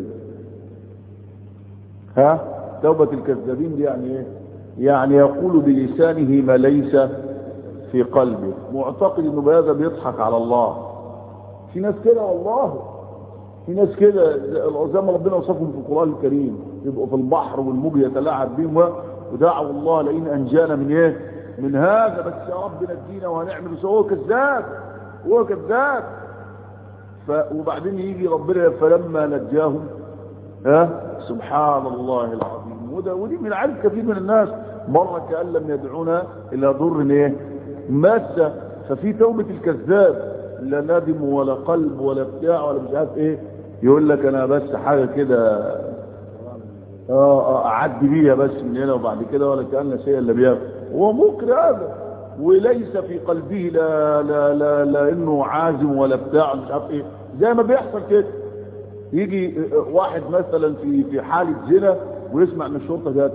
ها توبة الكذابين دي يعني ايه يعني يقول بلسانه ما ليس في قلبه معتقد انه بهذا بيضحك على الله في ناس كده والله في ناس كده زي ما ربنا وصفهم في القرآن الكريم يبقوا في البحر والموج يتلاعب بهم ودعوا الله لئن انجانا من ايه من هذا بس يا رب نجينا وهنعمل هو كذاب هو كذاب ف... وبعدين يجي ربنا فلما نجاهم ها سبحان الله العظيم وده ودي من عدد كثير من الناس مرة كأن لم يدعونا إلى ضر ايه ماسة ففي توبة الكذاب لا ندم ولا قلب ولا بتاع ولا مش عارف ايه يقول لك انا بس حاجة كده اه اعدي بيها بس من هنا وبعد كده ولا كأن شيء الا بيها هو ممكن هذا وليس في قلبه لا لا لا, لا انه عازم ولا بتاع مش عارف ايه زي ما بيحصل كده يجي واحد مثلا في في حالة زنا ويسمع ان الشرطة جت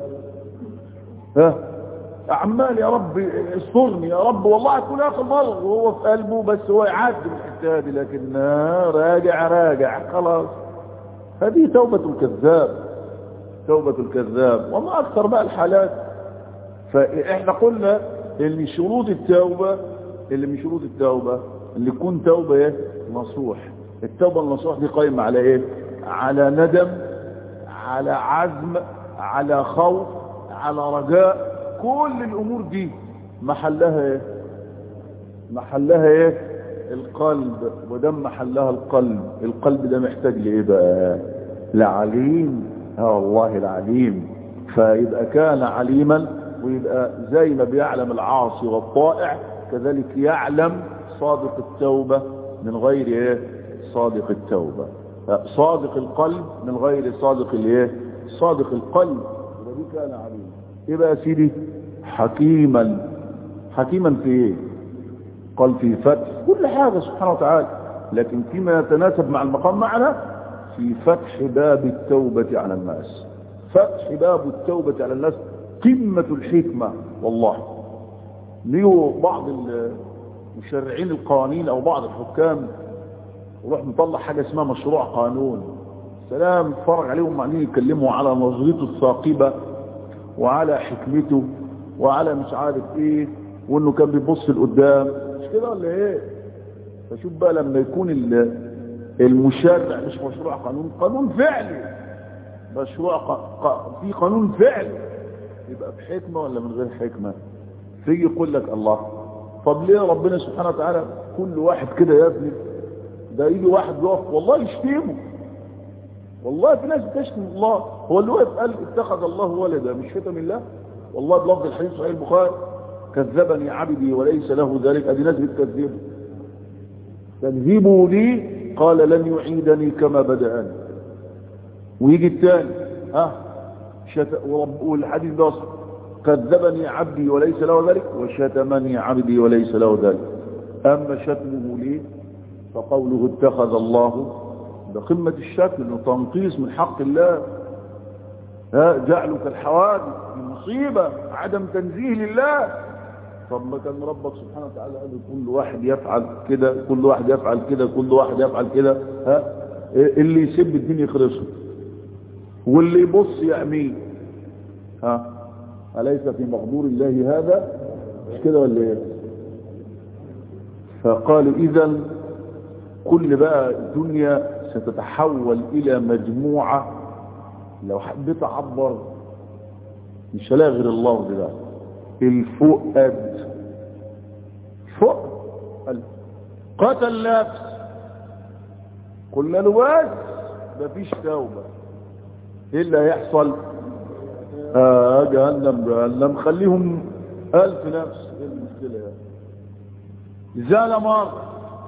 ها عمال يا رب استرني يا رب والله هتكون اخر مرة وهو في قلبه بس هو يعدي الحته دي لكن راجع راجع خلاص هذه توبة الكذاب توبة الكذاب وما اكثر بقى الحالات فاحنا قلنا ان شروط التوبة اللي من شروط التوبة اللي تكون توبة ايه نصوح التوبة النصوح دي قايمة على ايه على ندم على عزم على خوف على رجاء كل الامور دي محلها ايه محلها ايه القلب ودم محلها القلب القلب ده محتاج لايه بقى لعليم اه والله العليم فيبقى كان عليما ويبقى زي ما بيعلم العاصي والطائع كذلك يعلم صادق التوبة من غير ايه صادق التوبة صادق القلب من غير صادق الايه صادق القلب ودي كان عليما ايه بقى يا سيدي حكيما حكيما في ايه قال في فتح كل حاجة سبحانه وتعالى لكن فيما يتناسب مع المقام معنا في فتح باب التوبة على الناس فتح باب التوبة على الناس قمة الحكمة والله ليه بعض المشرعين القوانين او بعض الحكام وروح مطلع حاجة اسمها مشروع قانون سلام اتفرج عليهم معنين يتكلموا على نظريته الثاقبة وعلى حكمته وعلى مش عارف ايه وانه كان بيبص لقدام مش كده ولا ايه فشوف بقى لما يكون المشرع مش مشروع قانون قانون فعلي مشروع ق... ق... في قانون فعل يبقى بحكمة ولا من غير حكمة فيجي يقول لك الله طب ليه ربنا سبحانه وتعالى كل واحد كده يا ابني ده يجي واحد يقف والله يشتمه والله في ناس بتشتم الله هو اللي وقف قال اتخذ الله ولدا مش شتم الله والله بلفظ الحديث صحيح البخاري كذبني عبدي وليس له ذلك ادي ناس بتكذبه تكذبوا لي قال لن يعيدني كما بدأني ويجي الثاني ها شت... ورب... والحديث ده أصلا كذبني عبدي وليس له ذلك وشتمني عبدي وليس له ذلك أما شتمه لي فقوله اتخذ الله بقمة الشتم انه تنقيص من حق الله ها جعله كالحوادث مصيبة عدم تنزيه لله طب ما كان ربك سبحانه وتعالى قال كل واحد يفعل كده كل واحد يفعل كده كل واحد يفعل كده ها اللي يسب الدين يخرسه واللي يبص يعميه ها أليس في مقدور الله هذا مش كده ولا ايه فقالوا اذا كل بقى الدنيا ستتحول الى مجموعة لو حبيت اعبر مش هلاقي غير الله ده الفؤاد فؤاد قتل نفس قلنا له بس مفيش توبة ايه اللي هيحصل آه جهنم جهنم خليهم ألف نفس ايه المشكلة يعني زال مرة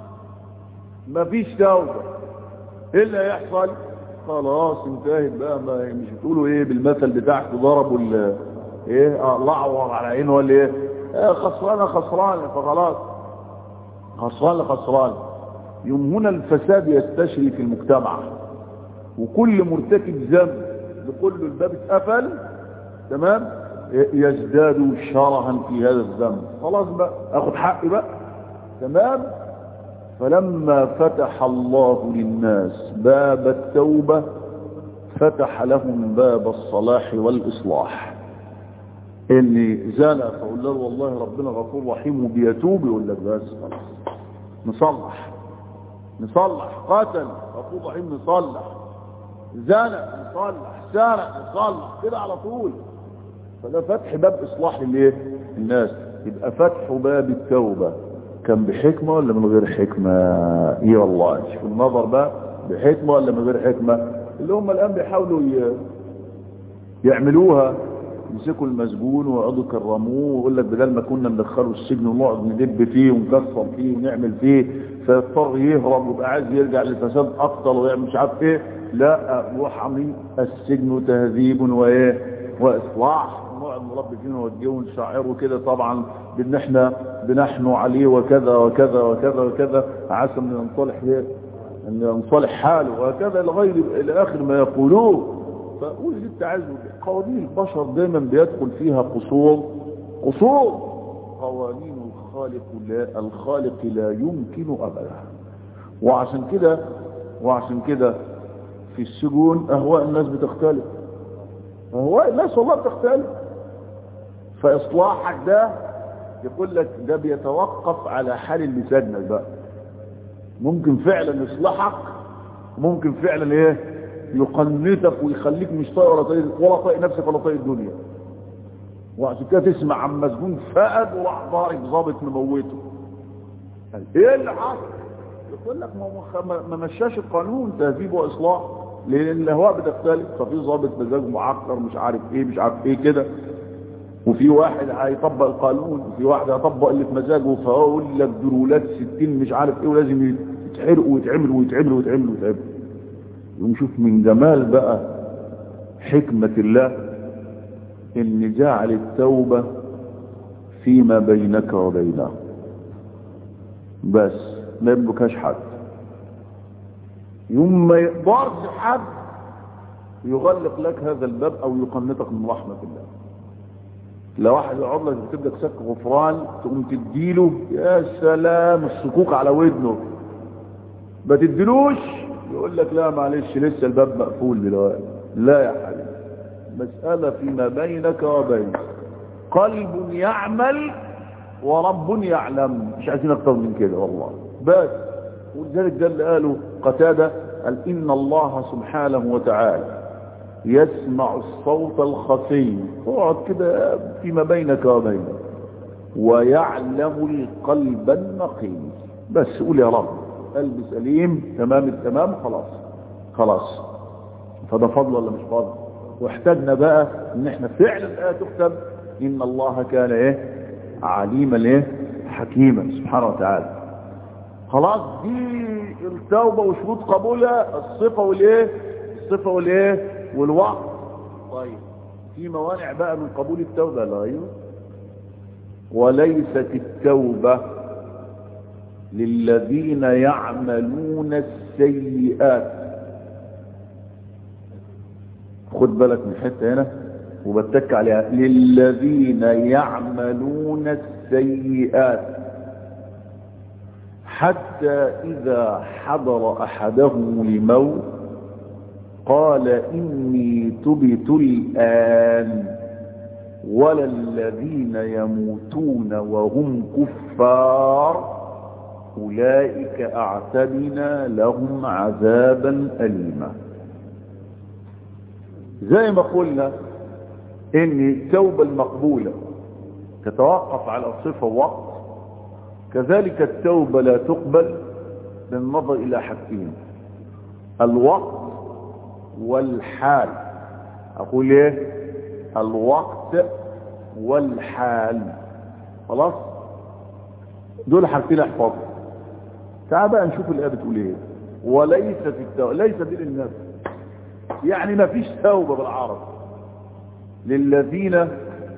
مفيش توبة ايه اللي هيحصل خلاص انتهت بقى ما مش بتقولوا ايه بالمثل بتاعكم ضربوا ال ايه اه لعور على عينه ولا ايه اه خسرانه خسرانه فخلاص خسرانه خسرانه يوم هنا الفساد يستشري في المجتمع وكل مرتكب ذنب بكل الباب اتقفل تمام يزداد شرها في هذا الذنب خلاص بقى اخد حقي بقى تمام فلما فتح الله للناس باب التوبة فتح لهم باب الصلاح والإصلاح إني زال فأقول له والله ربنا غفور رحيم وبيتوب يقول لك بس خلاص نصلح نصلح قاتل غفور رحيم نصلح زنى نصلح سارق نصلح كده على طول فده فتح باب إصلاح للايه الناس يبقى فتح باب التوبة كان بحكمة ولا من غير حكمة ايه والله شوف النظر بقى بحكمة ولا من غير حكمة اللي هم الآن بيحاولوا ي... يعملوها يمسكوا المسجون ويقعدوا يكرموه ويقول لك بدل ما كنا ندخله السجن ونقعد ندب فيه ونكسر فيه ونعمل فيه فيضطر يهرب ويبقى عايز يرجع للفساد اكتر ويعمل مش عارف ايه لا نروح عاملين السجن تهذيب وايه واصلاح نقعد نربي فيه ونوجهه ونشعره كده طبعا بان احنا بنحنو عليه وكذا وكذا وكذا وكذا عسى ان ينصلح ان ينصلح حاله وهكذا لغير الى اخر ما يقولوه فقول التعزز قوانين البشر دايما بيدخل فيها قصور قصور قوانين الخالق لا الخالق لا يمكن ابدا وعشان كده وعشان كده في السجون اهواء الناس بتختلف اهواء الناس والله بتختلف فاصلاحك ده يقول لك ده بيتوقف على حال اللي سجنك بقى ممكن فعلا يصلحك ممكن فعلا ايه يقنطك ويخليك مش طايق ولا طايق ولا طايق نفسك ولا طايق الدنيا وعشان كده تسمع عن مسجون فقد وراح ضارب ضابط مموته ايه اللي حصل يقول لك ما ما مشاش القانون تهذيب واصلاح لان الاهواء بتختلف ففي ضابط مزاج معكر مش عارف ايه مش عارف ايه كده وفي واحد هيطبق القانون وفي واحد هيطبق اللي في مزاجه فاقول لك درولات 60 مش عارف ايه ولازم يتحرقوا ويتعملوا ويتعملوا ويتعملوا ويتعملوا ونشوف من جمال بقى حكمة الله ان جعل التوبة فيما بينك وبينه بس ما يبكاش حد يوم ما يقدرش حد يغلق لك هذا الباب او يقنطك من رحمة الله لو واحد يقعد لك يكتب لك سك غفران تقوم تديله يا سلام السكوك على ودنه ما تديلوش يقول لك لا معلش لسه الباب مقفول دلوقتي لا يا حبيبي مسألة فيما بينك وبينه قلب يعمل ورب يعلم مش عايزين اكتر من كده والله بس ولذلك ده اللي قاله قتادة قال إن الله سبحانه وتعالى يسمع الصوت الخفي اقعد كده فيما بينك وبينه ويعلم القلب النقي بس قول يا رب قلب سليم تمام التمام خلاص خلاص فده فضل ولا مش فضل واحتاجنا بقى ان احنا فعلا الآية تكتب ان الله كان ايه عليما ايه حكيما سبحانه وتعالى خلاص دي التوبة وشروط قبولها الصفة والايه الصفة والايه والوقت طيب في موانع بقى من قبول التوبة لا ايوه وليست التوبة للذين يعملون السيئات خد بالك من الحته هنا وبتك عليها للذين يعملون السيئات حتى إذا حضر أحدهم الموت قال إني تبت الآن ولا الذين يموتون وهم كفار أولئك أعتدنا لهم عذابا أليما زي ما قلنا ان التوبة المقبولة تتوقف على صفة وقت كذلك التوبة لا تقبل بالنظر الى حاجتين الوقت والحال اقول ايه الوقت والحال خلاص دول حاجتين احفظهم تعال بقى نشوف الايه بتقول ايه وليست التوبة ليس دي للناس يعني ما فيش توبة بالعرب للذين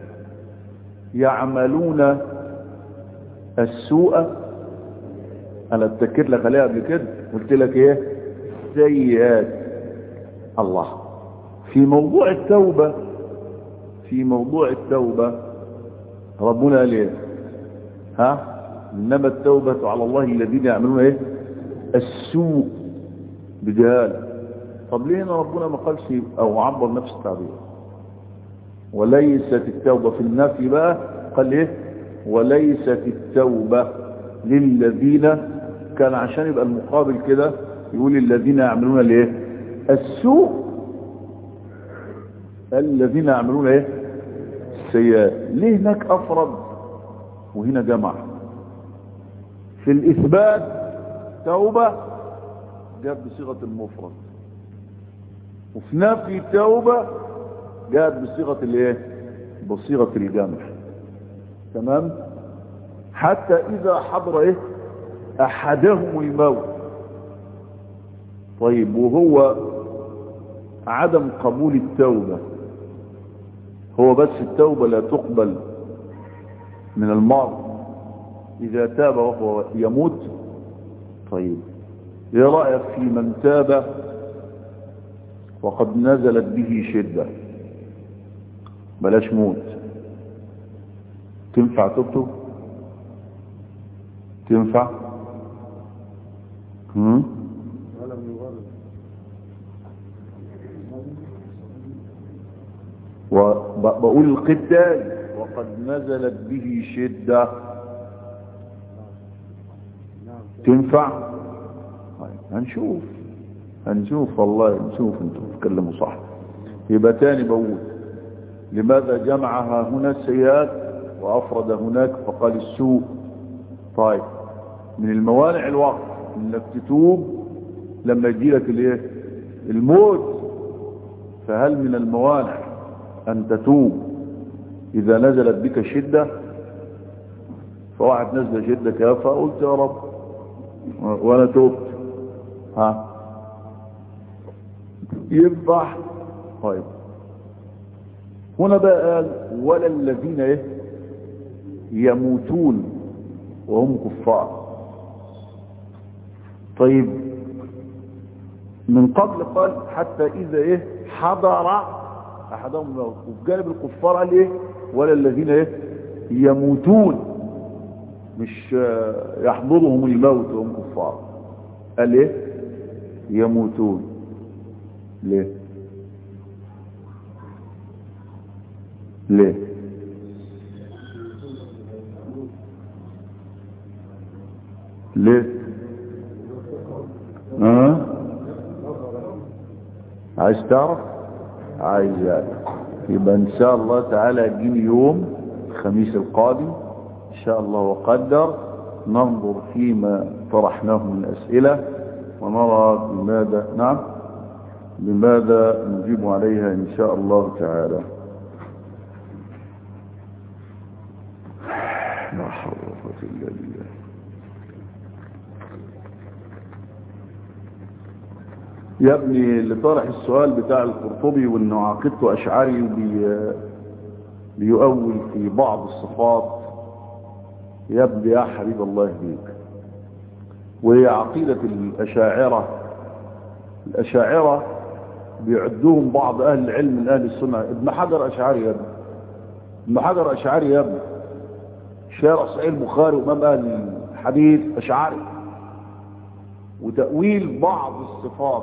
يعملون السوء انا اتذكرت لك عليها قبل كده قلت لك ايه سيئات الله في موضوع التوبة في موضوع التوبة ربنا قال ايه ها انما التوبة على الله الذين يعملون ايه السوء بجهاله طب ليه هنا ربنا ما قالش او عبر نفس التعبير وليست التوبة في النفي بقى قال ايه وليست التوبة للذين كان عشان يبقى المقابل كده يقول الذين يعملون الايه السوء الذين يعملون ايه السيئات ليه هناك افرد وهنا جمع في الاثبات توبة جاءت بصيغة المفرد وفي نفي التوبة جاءت بصيغة الايه بصيغة الجمع تمام حتى اذا حضر ايه احدهم الموت طيب وهو عدم قبول التوبة هو بس التوبة لا تقبل من المرض اذا تاب وهو يموت طيب ايه رأيك في من تاب وقد نزلت به شدة بلاش موت تنفع تكتب تنفع هم؟ وبقول القتال وقد نزلت به شدة تنفع هنشوف هنشوف والله نشوف انتم تتكلموا صح يبقى تاني بقول لماذا جمعها هنا السيئات وافرد هناك فقال السوء طيب من الموانع الوقت انك تتوب لما يجيلك الايه الموت فهل من الموانع ان تتوب اذا نزلت بك شدة فواحد نزل شدة كافة قلت يا رب وانا توبت ها ينفع طيب هنا بقى قال ولا الذين ايه يموتون وهم كفار طيب من قبل قال حتى اذا ايه حضر احدهم الموت وفي جانب الكفار قال ايه ولا الذين ايه يموتون مش يحضرهم الموت وهم كفار قال ايه يموتون ليه ليه ليه ها عايز تعرف عايز يعني يبقى ان شاء الله تعالى يجيني يوم الخميس القادم ان شاء الله وقدر ننظر فيما طرحناه من اسئلة ونرى بماذا نعم بماذا نجيب عليها ان شاء الله تعالى لا حول ولا قوة الا بالله يا ابني اللي طرح السؤال بتاع القرطبي وانه عقيدته اشعري وبي بيؤول في بعض الصفات يا ابني يا حبيب الله يهديك وهي عقيدة الأشاعرة الأشاعرة بيعدوهم بعض أهل العلم من أهل السنة ابن حجر أشعري يا ابني ابن حجر أشعري يا ابني شارع صحيح البخاري وإمام أهل الحديث أشعري وتأويل بعض الصفات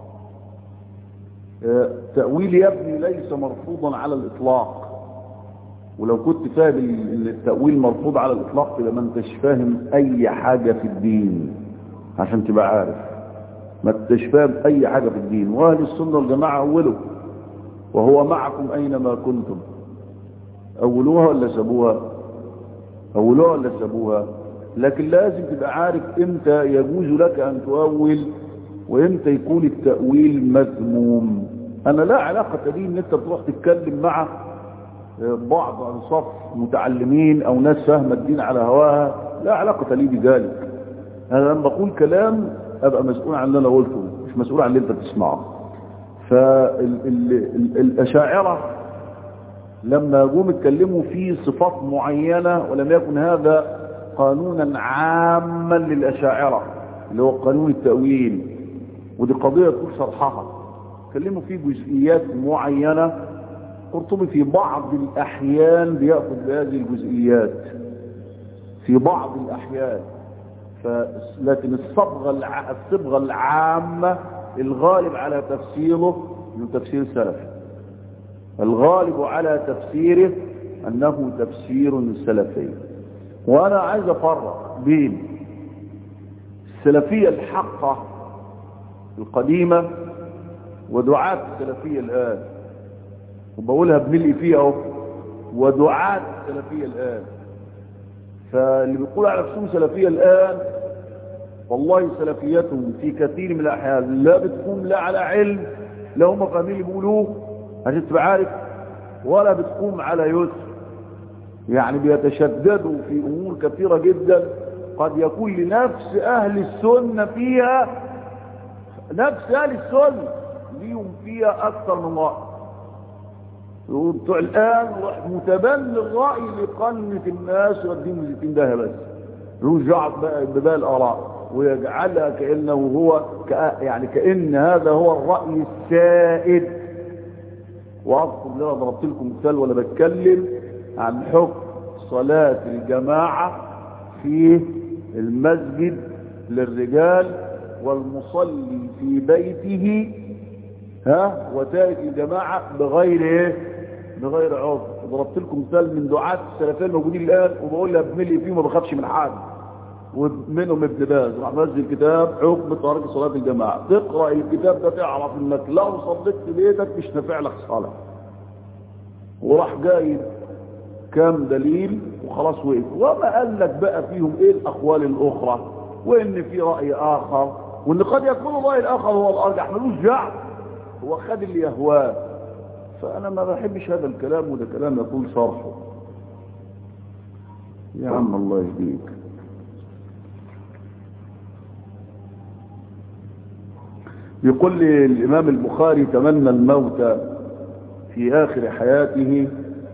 تأويل يا ابني ليس مرفوضا على الإطلاق ولو كنت فاهم ان التأويل مرفوض على الإطلاق يبقى ما انتش فاهم أي حاجة في الدين عشان تبقى عارف ما انتش فاهم أي حاجة في الدين وأهل السنة والجماعة أولوا وهو معكم أينما كنتم أولوها ولا سابوها أولوها ولا سابوها لكن لازم تبقى عارف امتى يجوز لك أن تؤول وامتى يكون التأويل مذموم أنا لا علاقة لي ان انت بتروح تتكلم مع بعض انصاف متعلمين او ناس فاهمة الدين على هواها لا علاقة لي بذلك انا لما بقول كلام ابقى مسؤول عن اللي انا قلته مش مسؤول عن اللي انت بتسمعه فالاشاعرة لما جم اتكلموا في صفات معينة ولم يكن هذا قانونا عاما للاشاعرة اللي هو قانون التأويل ودي قضية تقول شرحها اتكلموا في جزئيات معينة قرطبي في بعض الأحيان بيأخذ بهذه الجزئيات في بعض الأحيان ف... لكن الصبغة الع... الصبغة العامة الغالب على تفسيره انه تفسير سلفي الغالب على تفسيره أنه تفسير سلفي وأنا عايز أفرق بين السلفية الحقة القديمة ودعاة السلفية الآن وبقولها بملء فيها اهو ودعاة السلفية الآن فاللي بيقول على نفسهم سلفية الآن والله سلفيتهم في كثير من الأحيان لا بتقوم لا على علم لا هم فاهمين اللي بيقولوه عشان تبقى عارف ولا بتقوم على يسر يعني بيتشددوا في أمور كثيرة جدا قد يكون لنفس أهل السنة فيها نفس أهل السنة ليهم فيها أكثر من رأي بتوع الآن متبني الرأي لقنة الناس والدين مزيتين ده بس رجع ببال الآراء ويجعلها كأنه هو كأ يعني كأن هذا هو الرأي السائد وأذكر لنا ضربت لكم مثال وأنا بتكلم عن حكم صلاة الجماعة في المسجد للرجال والمصلي في بيته ها وتارك الجماعة بغير ايه بغير عذر ضربت لكم مثال من دعاة السلفية الموجودين الآن وبقول لها بملي فيه ما بخافش من حد ومنهم ابن باز راح نزل كتاب حكم تارك صلاة الجماعة تقرأ الكتاب ده تعرف انك لو صليت في بيتك مش نافع لك صلاة وراح جايب كام دليل وخلاص وقف وما قال لك بقى فيهم ايه الاقوال الاخرى وان في رأي اخر وان قد يكون الرأي الاخر هو الارجح ملوش دعوه هو خد اللي يهواه فانا ما بحبش هذا الكلام وده كلام يطول شرحه يا عم الله يهديك يقول لي الامام البخاري تمنى الموت في اخر حياته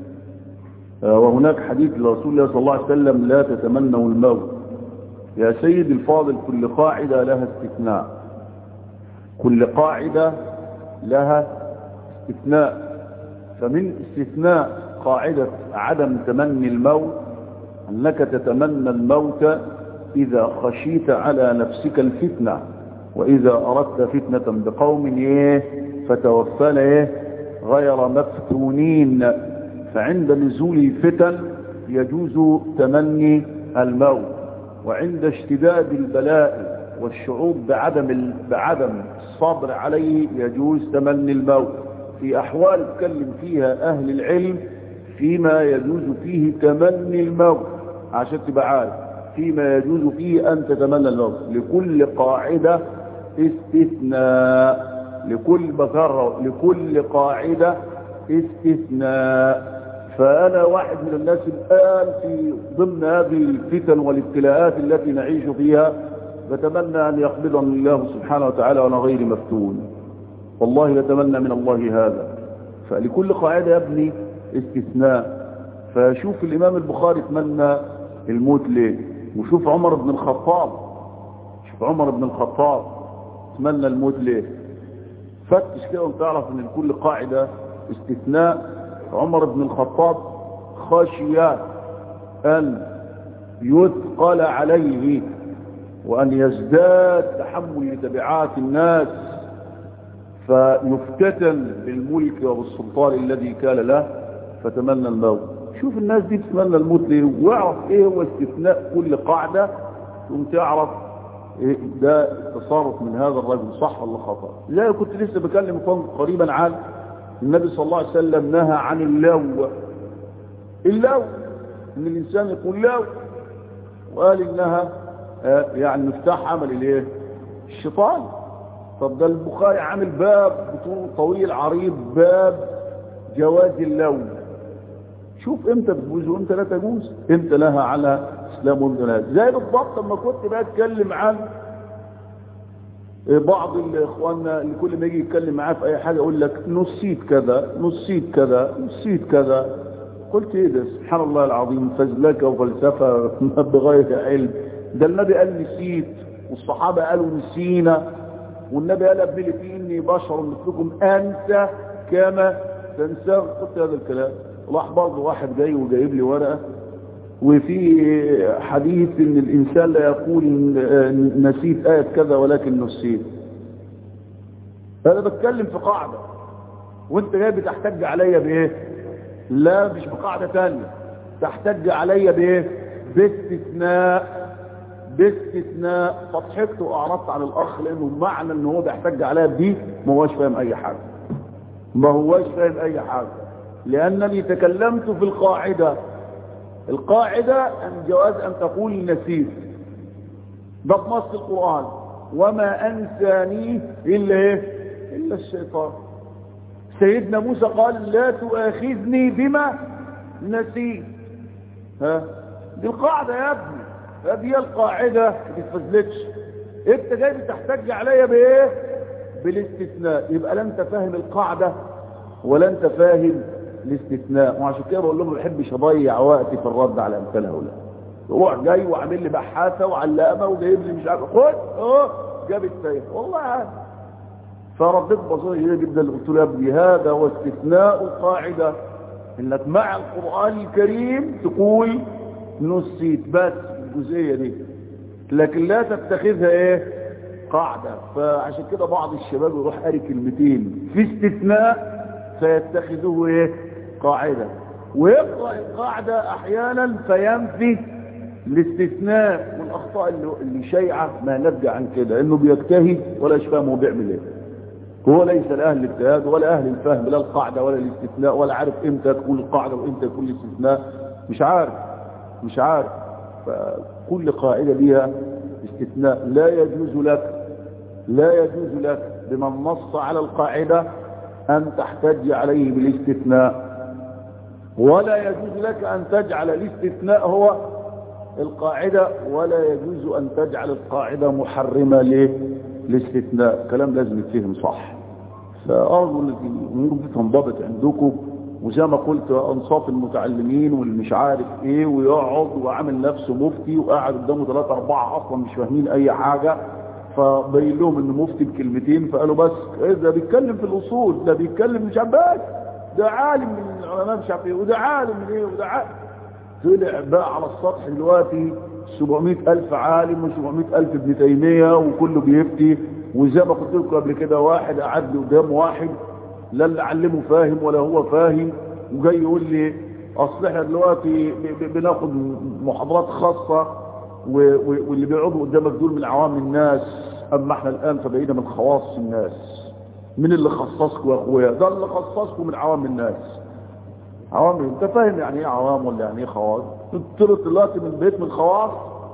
وهناك حديث لرسول الله صلى الله عليه وسلم لا تتمنوا الموت يا سيد الفاضل كل قاعدة لها استثناء كل قاعدة لها استثناء فمن استثناء قاعدة عدم تمني الموت أنك تتمنى الموت إذا خشيت على نفسك الفتنة وإذا أردت فتنة بقوم إيه فتوفنا إيه غير مفتونين فعند نزول الفتن يجوز تمني الموت وعند اشتداد البلاء والشعور بعدم بعدم الصبر عليه يجوز تمني الموت في أحوال تكلم فيها أهل العلم فيما يجوز فيه تمني الموت عشان تبقى عارف فيما يجوز فيه أن تتمنى الموت لكل قاعدة استثناء لكل بكرة لكل قاعدة استثناء فأنا واحد من الناس الآن في ضمن هذه الفتن والابتلاءات التي نعيش فيها بتمنى أن يقبضني الله سبحانه وتعالى وأنا غير مفتون والله بتمنى من الله هذا فلكل قاعدة يا ابني استثناء فشوف الإمام البخاري تمنى الموت ليه وشوف عمر بن الخطاب شوف عمر بن الخطاب تمنى الموت ليه فتش كده وتعرف ان لكل قاعدة استثناء عمر بن الخطاب خشي أن يثقل عليه وأن يزداد تحمل لتبعات الناس فيفتتن بالملك وبالسلطان الذي كان له فتمنى الموت شوف الناس دي بتتمنى الموت ليه واعرف ايه هو استثناء كل قاعدة ثم تعرف إيه ده التصرف من هذا الرجل صح ولا خطأ زي كنت لسه بكلم قريبا عن النبي صلى الله عليه وسلم نهى عن اللو اللو ان الانسان يقول لو وقال انها آه يعني مفتاح عمل الايه الشيطان طب ده البخاري عامل باب بطول طويل عريض باب جواز اللون شوف امتى بتجوز وامتى لا تجوز امتى لها على اسلام وامتى لا زي بالضبط لما كنت بقى اتكلم عن بعض اخواننا اللي كل ما يجي يتكلم معاه في اي حاجه يقول لك نسيت كذا نسيت كذا نسيت كذا قلت ايه ده سبحان الله العظيم فزلكه وفلسفه بغير علم ده النبي قال نسيت والصحابه قالوا نسينا والنبي قال ابن في اني بشر مثلكم انسى كما تنسى قلت هذا الكلام راح برضه واحد جاي وجايب لي ورقه وفي حديث ان الانسان لا يقول نسيت آية كذا ولكن نسيت انا بتكلم في قاعدة وانت جاي بتحتج عليا بايه لا مش بقاعدة تانية تحتج عليا بايه باستثناء باستثناء فضحكت واعرضت عن الاخ لانه معنى ان هو بيحتج عليا بدي ما هوش فاهم اي حاجة ما هوش فاهم اي حاجة لانني تكلمت في القاعدة القاعدة أن جواز أن تقول نسيت ده في نص القرآن وما أنسانيه إلا إيه إلا الشيطان سيدنا موسى قال لا تؤاخذني بما نسيت ها دي القاعدة يا ابني هذه هي القاعدة ما تتفزلتش انت جاي بتحتج عليا بايه بالاستثناء يبقى لا انت فاهم القاعدة ولا انت فاهم الاستثناء وعشان كده بقول لهم ما بحبش اضيع وقتي في الرد على امثال هؤلاء يروح جاي وعامل لي بحاثه وعلامه وجايب لي مش عارف خد اه جاب السيف والله عارف فرديت بصيري جدا قلت له يا ابني هذا هو استثناء القاعده انك مع القران الكريم تقول نسيت بس الجزئيه دي لكن لا تتخذها ايه قاعده فعشان كده بعض الشباب يروح قاري كلمتين في استثناء فيتخذوه ايه قاعدة ويقرأ القاعدة احيانا فينفي الاستثناء والاخطاء اللي, اللي شيعة ما نرجع عن كده انه بيجتهد ولا يفهم هو بيعمل ايه هو ليس لاهل الاجتهاد ولا اهل الفهم لا القاعدة ولا الاستثناء ولا عارف امتى تكون القاعدة وامتى يكون الاستثناء مش عارف مش عارف فكل قاعدة ليها استثناء لا يجوز لك لا يجوز لك بمن نص على القاعدة أن تحتج عليه بالاستثناء ولا يجوز لك أن تجعل الاستثناء هو القاعدة ولا يجوز أن تجعل القاعدة محرمة للاستثناء كلام لازم يتفهم صح فأرجو أن الأمور تنضبط عندكم وزي ما قلت أنصاف المتعلمين واللي مش عارف إيه ويقعد وعامل نفسه مفتي وقاعد قدامه ثلاثة أربعة أصلا مش فاهمين أي حاجة فبين لهم انه مفتي بكلمتين فقالوا بس ايه ده بيتكلم في الاصول ده بيتكلم مش عباس ده عالم من العلماء مش عارف ايه وده عالم من ايه وده عالم طلع بقى على السطح دلوقتي 700 الف عالم و700 الف ابن تيميه وكله بيفتي وزي ما قلت لكم قبل كده واحد قعد لي قدام واحد لا اللي علمه فاهم ولا هو فاهم وجاي يقول لي اصل احنا دلوقتي بناخد محاضرات خاصه واللي بيقعدوا قدامك دول من عوام الناس اما احنا الان فبقينا من خواص الناس من اللي خصصكم يا اخويا ده اللي خصصكم من عوام الناس عوام انت فاهم يعني ايه عوام ولا يعني ايه خواص تطلع دلوقتي من بيت من خواص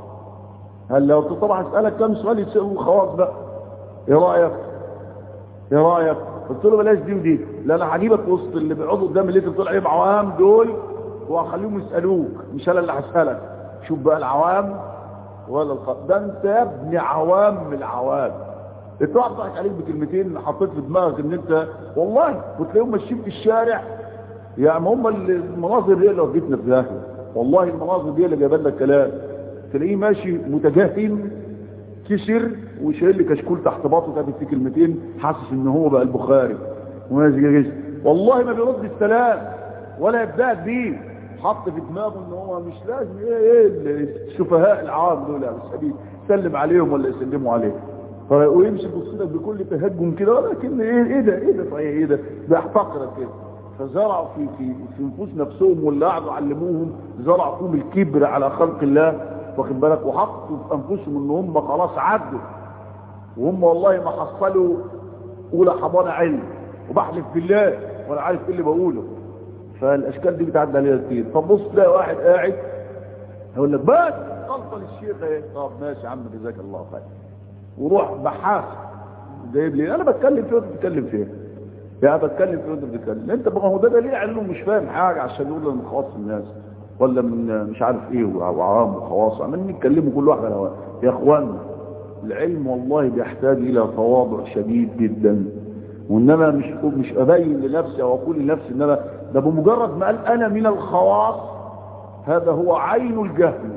هل لو طبعا اسالك كم سؤال يسالوا الخواص بقى ايه رايك ايه رايك قلت له بلاش دي ودي لا انا هجيبك وسط اللي بيقعدوا قدام اللي انت بتقول عليهم عوام دول وهخليهم يسالوك مش انا اللي هسالك شوف بقى العوام ولا الخ... ده انت يا ابني عوام من العوام انت واحد ضحك عليك بكلمتين حطيت في دماغك ان انت والله وتلاقيهم ماشيين في الشارع يعني هم المناظر دي اللي وديتنا في داخل والله المناظر دي اللي جايبه لك كلام تلاقيه ماشي متجهم كسر وشايل لي كشكول تحت باطه كاتب فيه كلمتين حاسس ان هو بقى البخاري وماشي والله ما بيرد السلام ولا يبدأ بيه حط في دماغه ان هو مش لازم ايه ايه السفهاء العام دول يا حبيبي سلم عليهم ولا يسلموا عليه ويمشي يبص لك بكل تهجم كده ولكن ايه ايه ده ايه ده صحيح ايه ده بيحتقرك كده فزرعوا في في في نفوس نفسهم واللي قعدوا علموهم زرعوا فيهم الكبر على خلق الله واخد بالك وحطوا في انفسهم ان هم خلاص عدوا وهم والله ما حصلوا اولى حضانه علم وبحلف بالله وانا عارف ايه اللي بقوله فالاشكال دي بتعدي عليها كتير فبص تلاقي واحد قاعد يقول لك بس غلطه للشيخ ايه طب ماشي يا عم جزاك الله خير وروح بحاث جايب لي انا بتكلم فيه وانت بتتكلم فيه يعني بتكلم فيه وانت بتتكلم انت بقى هو ده دليل على انه مش فاهم حاجه عشان يقول من خواص الناس ولا من مش عارف ايه وعوام وخواص عمالين يتكلموا كل واحد على يا اخوانا العلم والله بيحتاج الى تواضع شديد جدا وان انا مش مش ابين لنفسي او اقول لنفسي ان انا ده بمجرد ما قال انا من الخواص هذا هو عين الجهل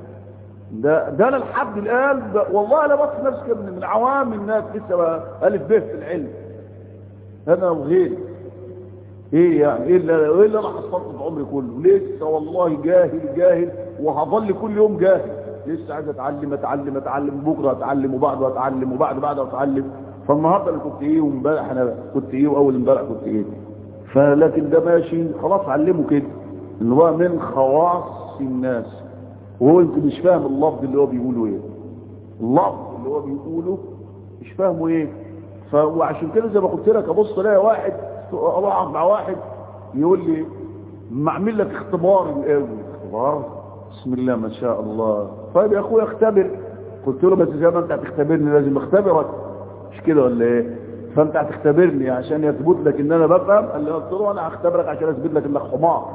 ده ده انا لحد الان والله انا بص نفسي من, من عوام الناس لسه الف ب في العلم انا وغير ايه يعني ايه اللي, إيه اللي انا حصلته في عمري كله لسه والله جاهل جاهل وهظل كل يوم جاهل لسه عايز اتعلم اتعلم اتعلم بكره اتعلم وبعده اتعلم وبعد بعده اتعلم فالنهارده انا كنت ايه وامبارح انا كنت ايه واول امبارح كنت ايه فلكن ده ماشي خلاص علمه كده ان هو من خواص الناس وهو انت مش فاهم اللفظ اللي هو بيقوله ايه اللفظ اللي هو بيقوله مش فاهمه ايه فعشان كده زي ما قلت لك ابص الاقي واحد اقعد مع واحد يقول لي ما اعمل لك اختبار الاول اختبار بسم الله ما شاء الله طيب يا اخويا اختبر قلت له بس زي ما انت هتختبرني لازم اختبرك مش كده ولا ايه فانت هتختبرني عشان يثبت لك ان انا بفهم قال لي قلت له انا هختبرك عشان اثبت لك انك حمار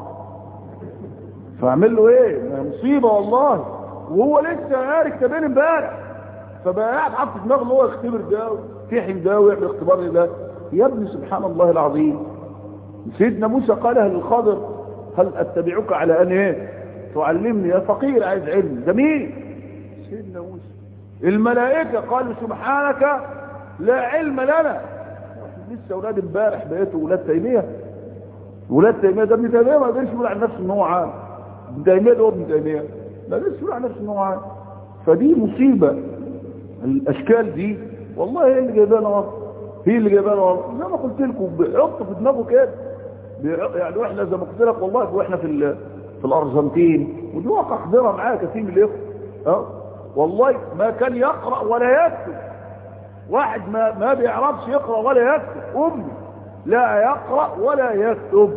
فاعمل له ايه مصيبه والله وهو لسه قاري كتابين امبارح فبقى قاعد حاطط في دماغه ان هو يختبر ده ويمتحن ده ويعمل اختبار ده يا ابني سبحان الله العظيم سيدنا موسى قالها للخضر هل اتبعك على ان ايه تعلمني يا فقير عايز علم ده مين سيدنا موسى الملائكه قالوا سبحانك لا علم لنا لسه اولاد امبارح بقيتوا اولاد تيميه ولاد تيميه ده ابن تيميه ما قدرش يقول عن نفسه ان هو عالم ابن تيميه ده ابن تيميه ما قدرش يقول عن نفسه ان هو عالم فدي مصيبه الاشكال دي والله هي اللي جايبانا ورا هي اللي جايبانا ورا زي ما قلت لكم بيحط في دماغه كده يعني واحنا زي ما قلت لك والله واحنا في في الارجنتين ودي واقع حضرها معايا كثير من الاخوه اه والله ما كان يقرا ولا يكتب واحد ما ما بيعرفش يقرا ولا يكتب امي لا يقرا ولا يكتب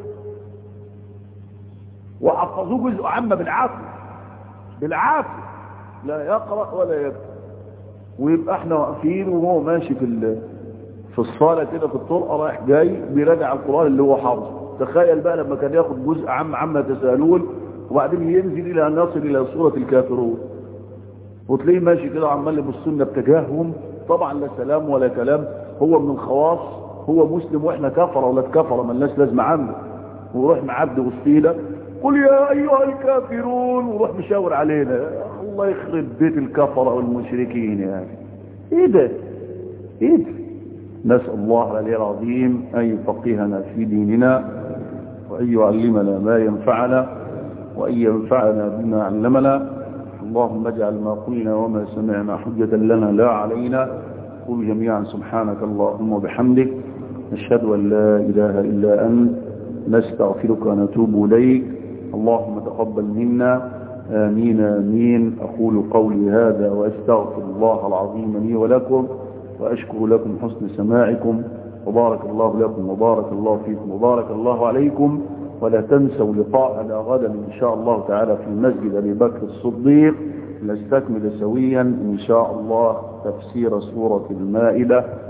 وحفظوه جزء عامه بالعافيه بالعافيه لا يقرا ولا يكتب ويبقى احنا واقفين وهو ماشي في في الصاله كده في الطرقه رايح جاي بيراجع القران اللي هو حافظه تخيل بقى لما كان ياخد جزء عام عما يتساءلون وبعدين ينزل الى ان يصل الى سوره الكافرون وتلاقيه ماشي كده وعمال يبص لنا بتجاههم طبعا لا سلام ولا كلام هو من الخواص هو مسلم واحنا كفر ولا كفر ملناش لازمه عنه ويروح معدي وسطينا قل يا ايها الكافرون ويروح مشاور علينا الله يخرب بيت الكفره والمشركين يعني ايه ده ايه ده نسال الله العلي العظيم ان يفقهنا في ديننا وان يعلمنا ما ينفعنا وان ينفعنا بما علمنا اللهم اجعل ما قلنا وما سمعنا حجة لنا لا علينا قل جميعا سبحانك اللهم وبحمدك نشهد أن لا إله إلا أنت نستغفرك ونتوب إليك اللهم تقبل منا آمين آمين أقول قولي هذا وأستغفر الله العظيم لي ولكم وأشكر لكم حسن سماعكم وبارك الله لكم وبارك الله فيكم وبارك الله عليكم ولا تنسوا لقاءنا غدا إن شاء الله تعالى في مسجد أبي بكر الصديق نستكمل سويا إن شاء الله تفسير سورة المائدة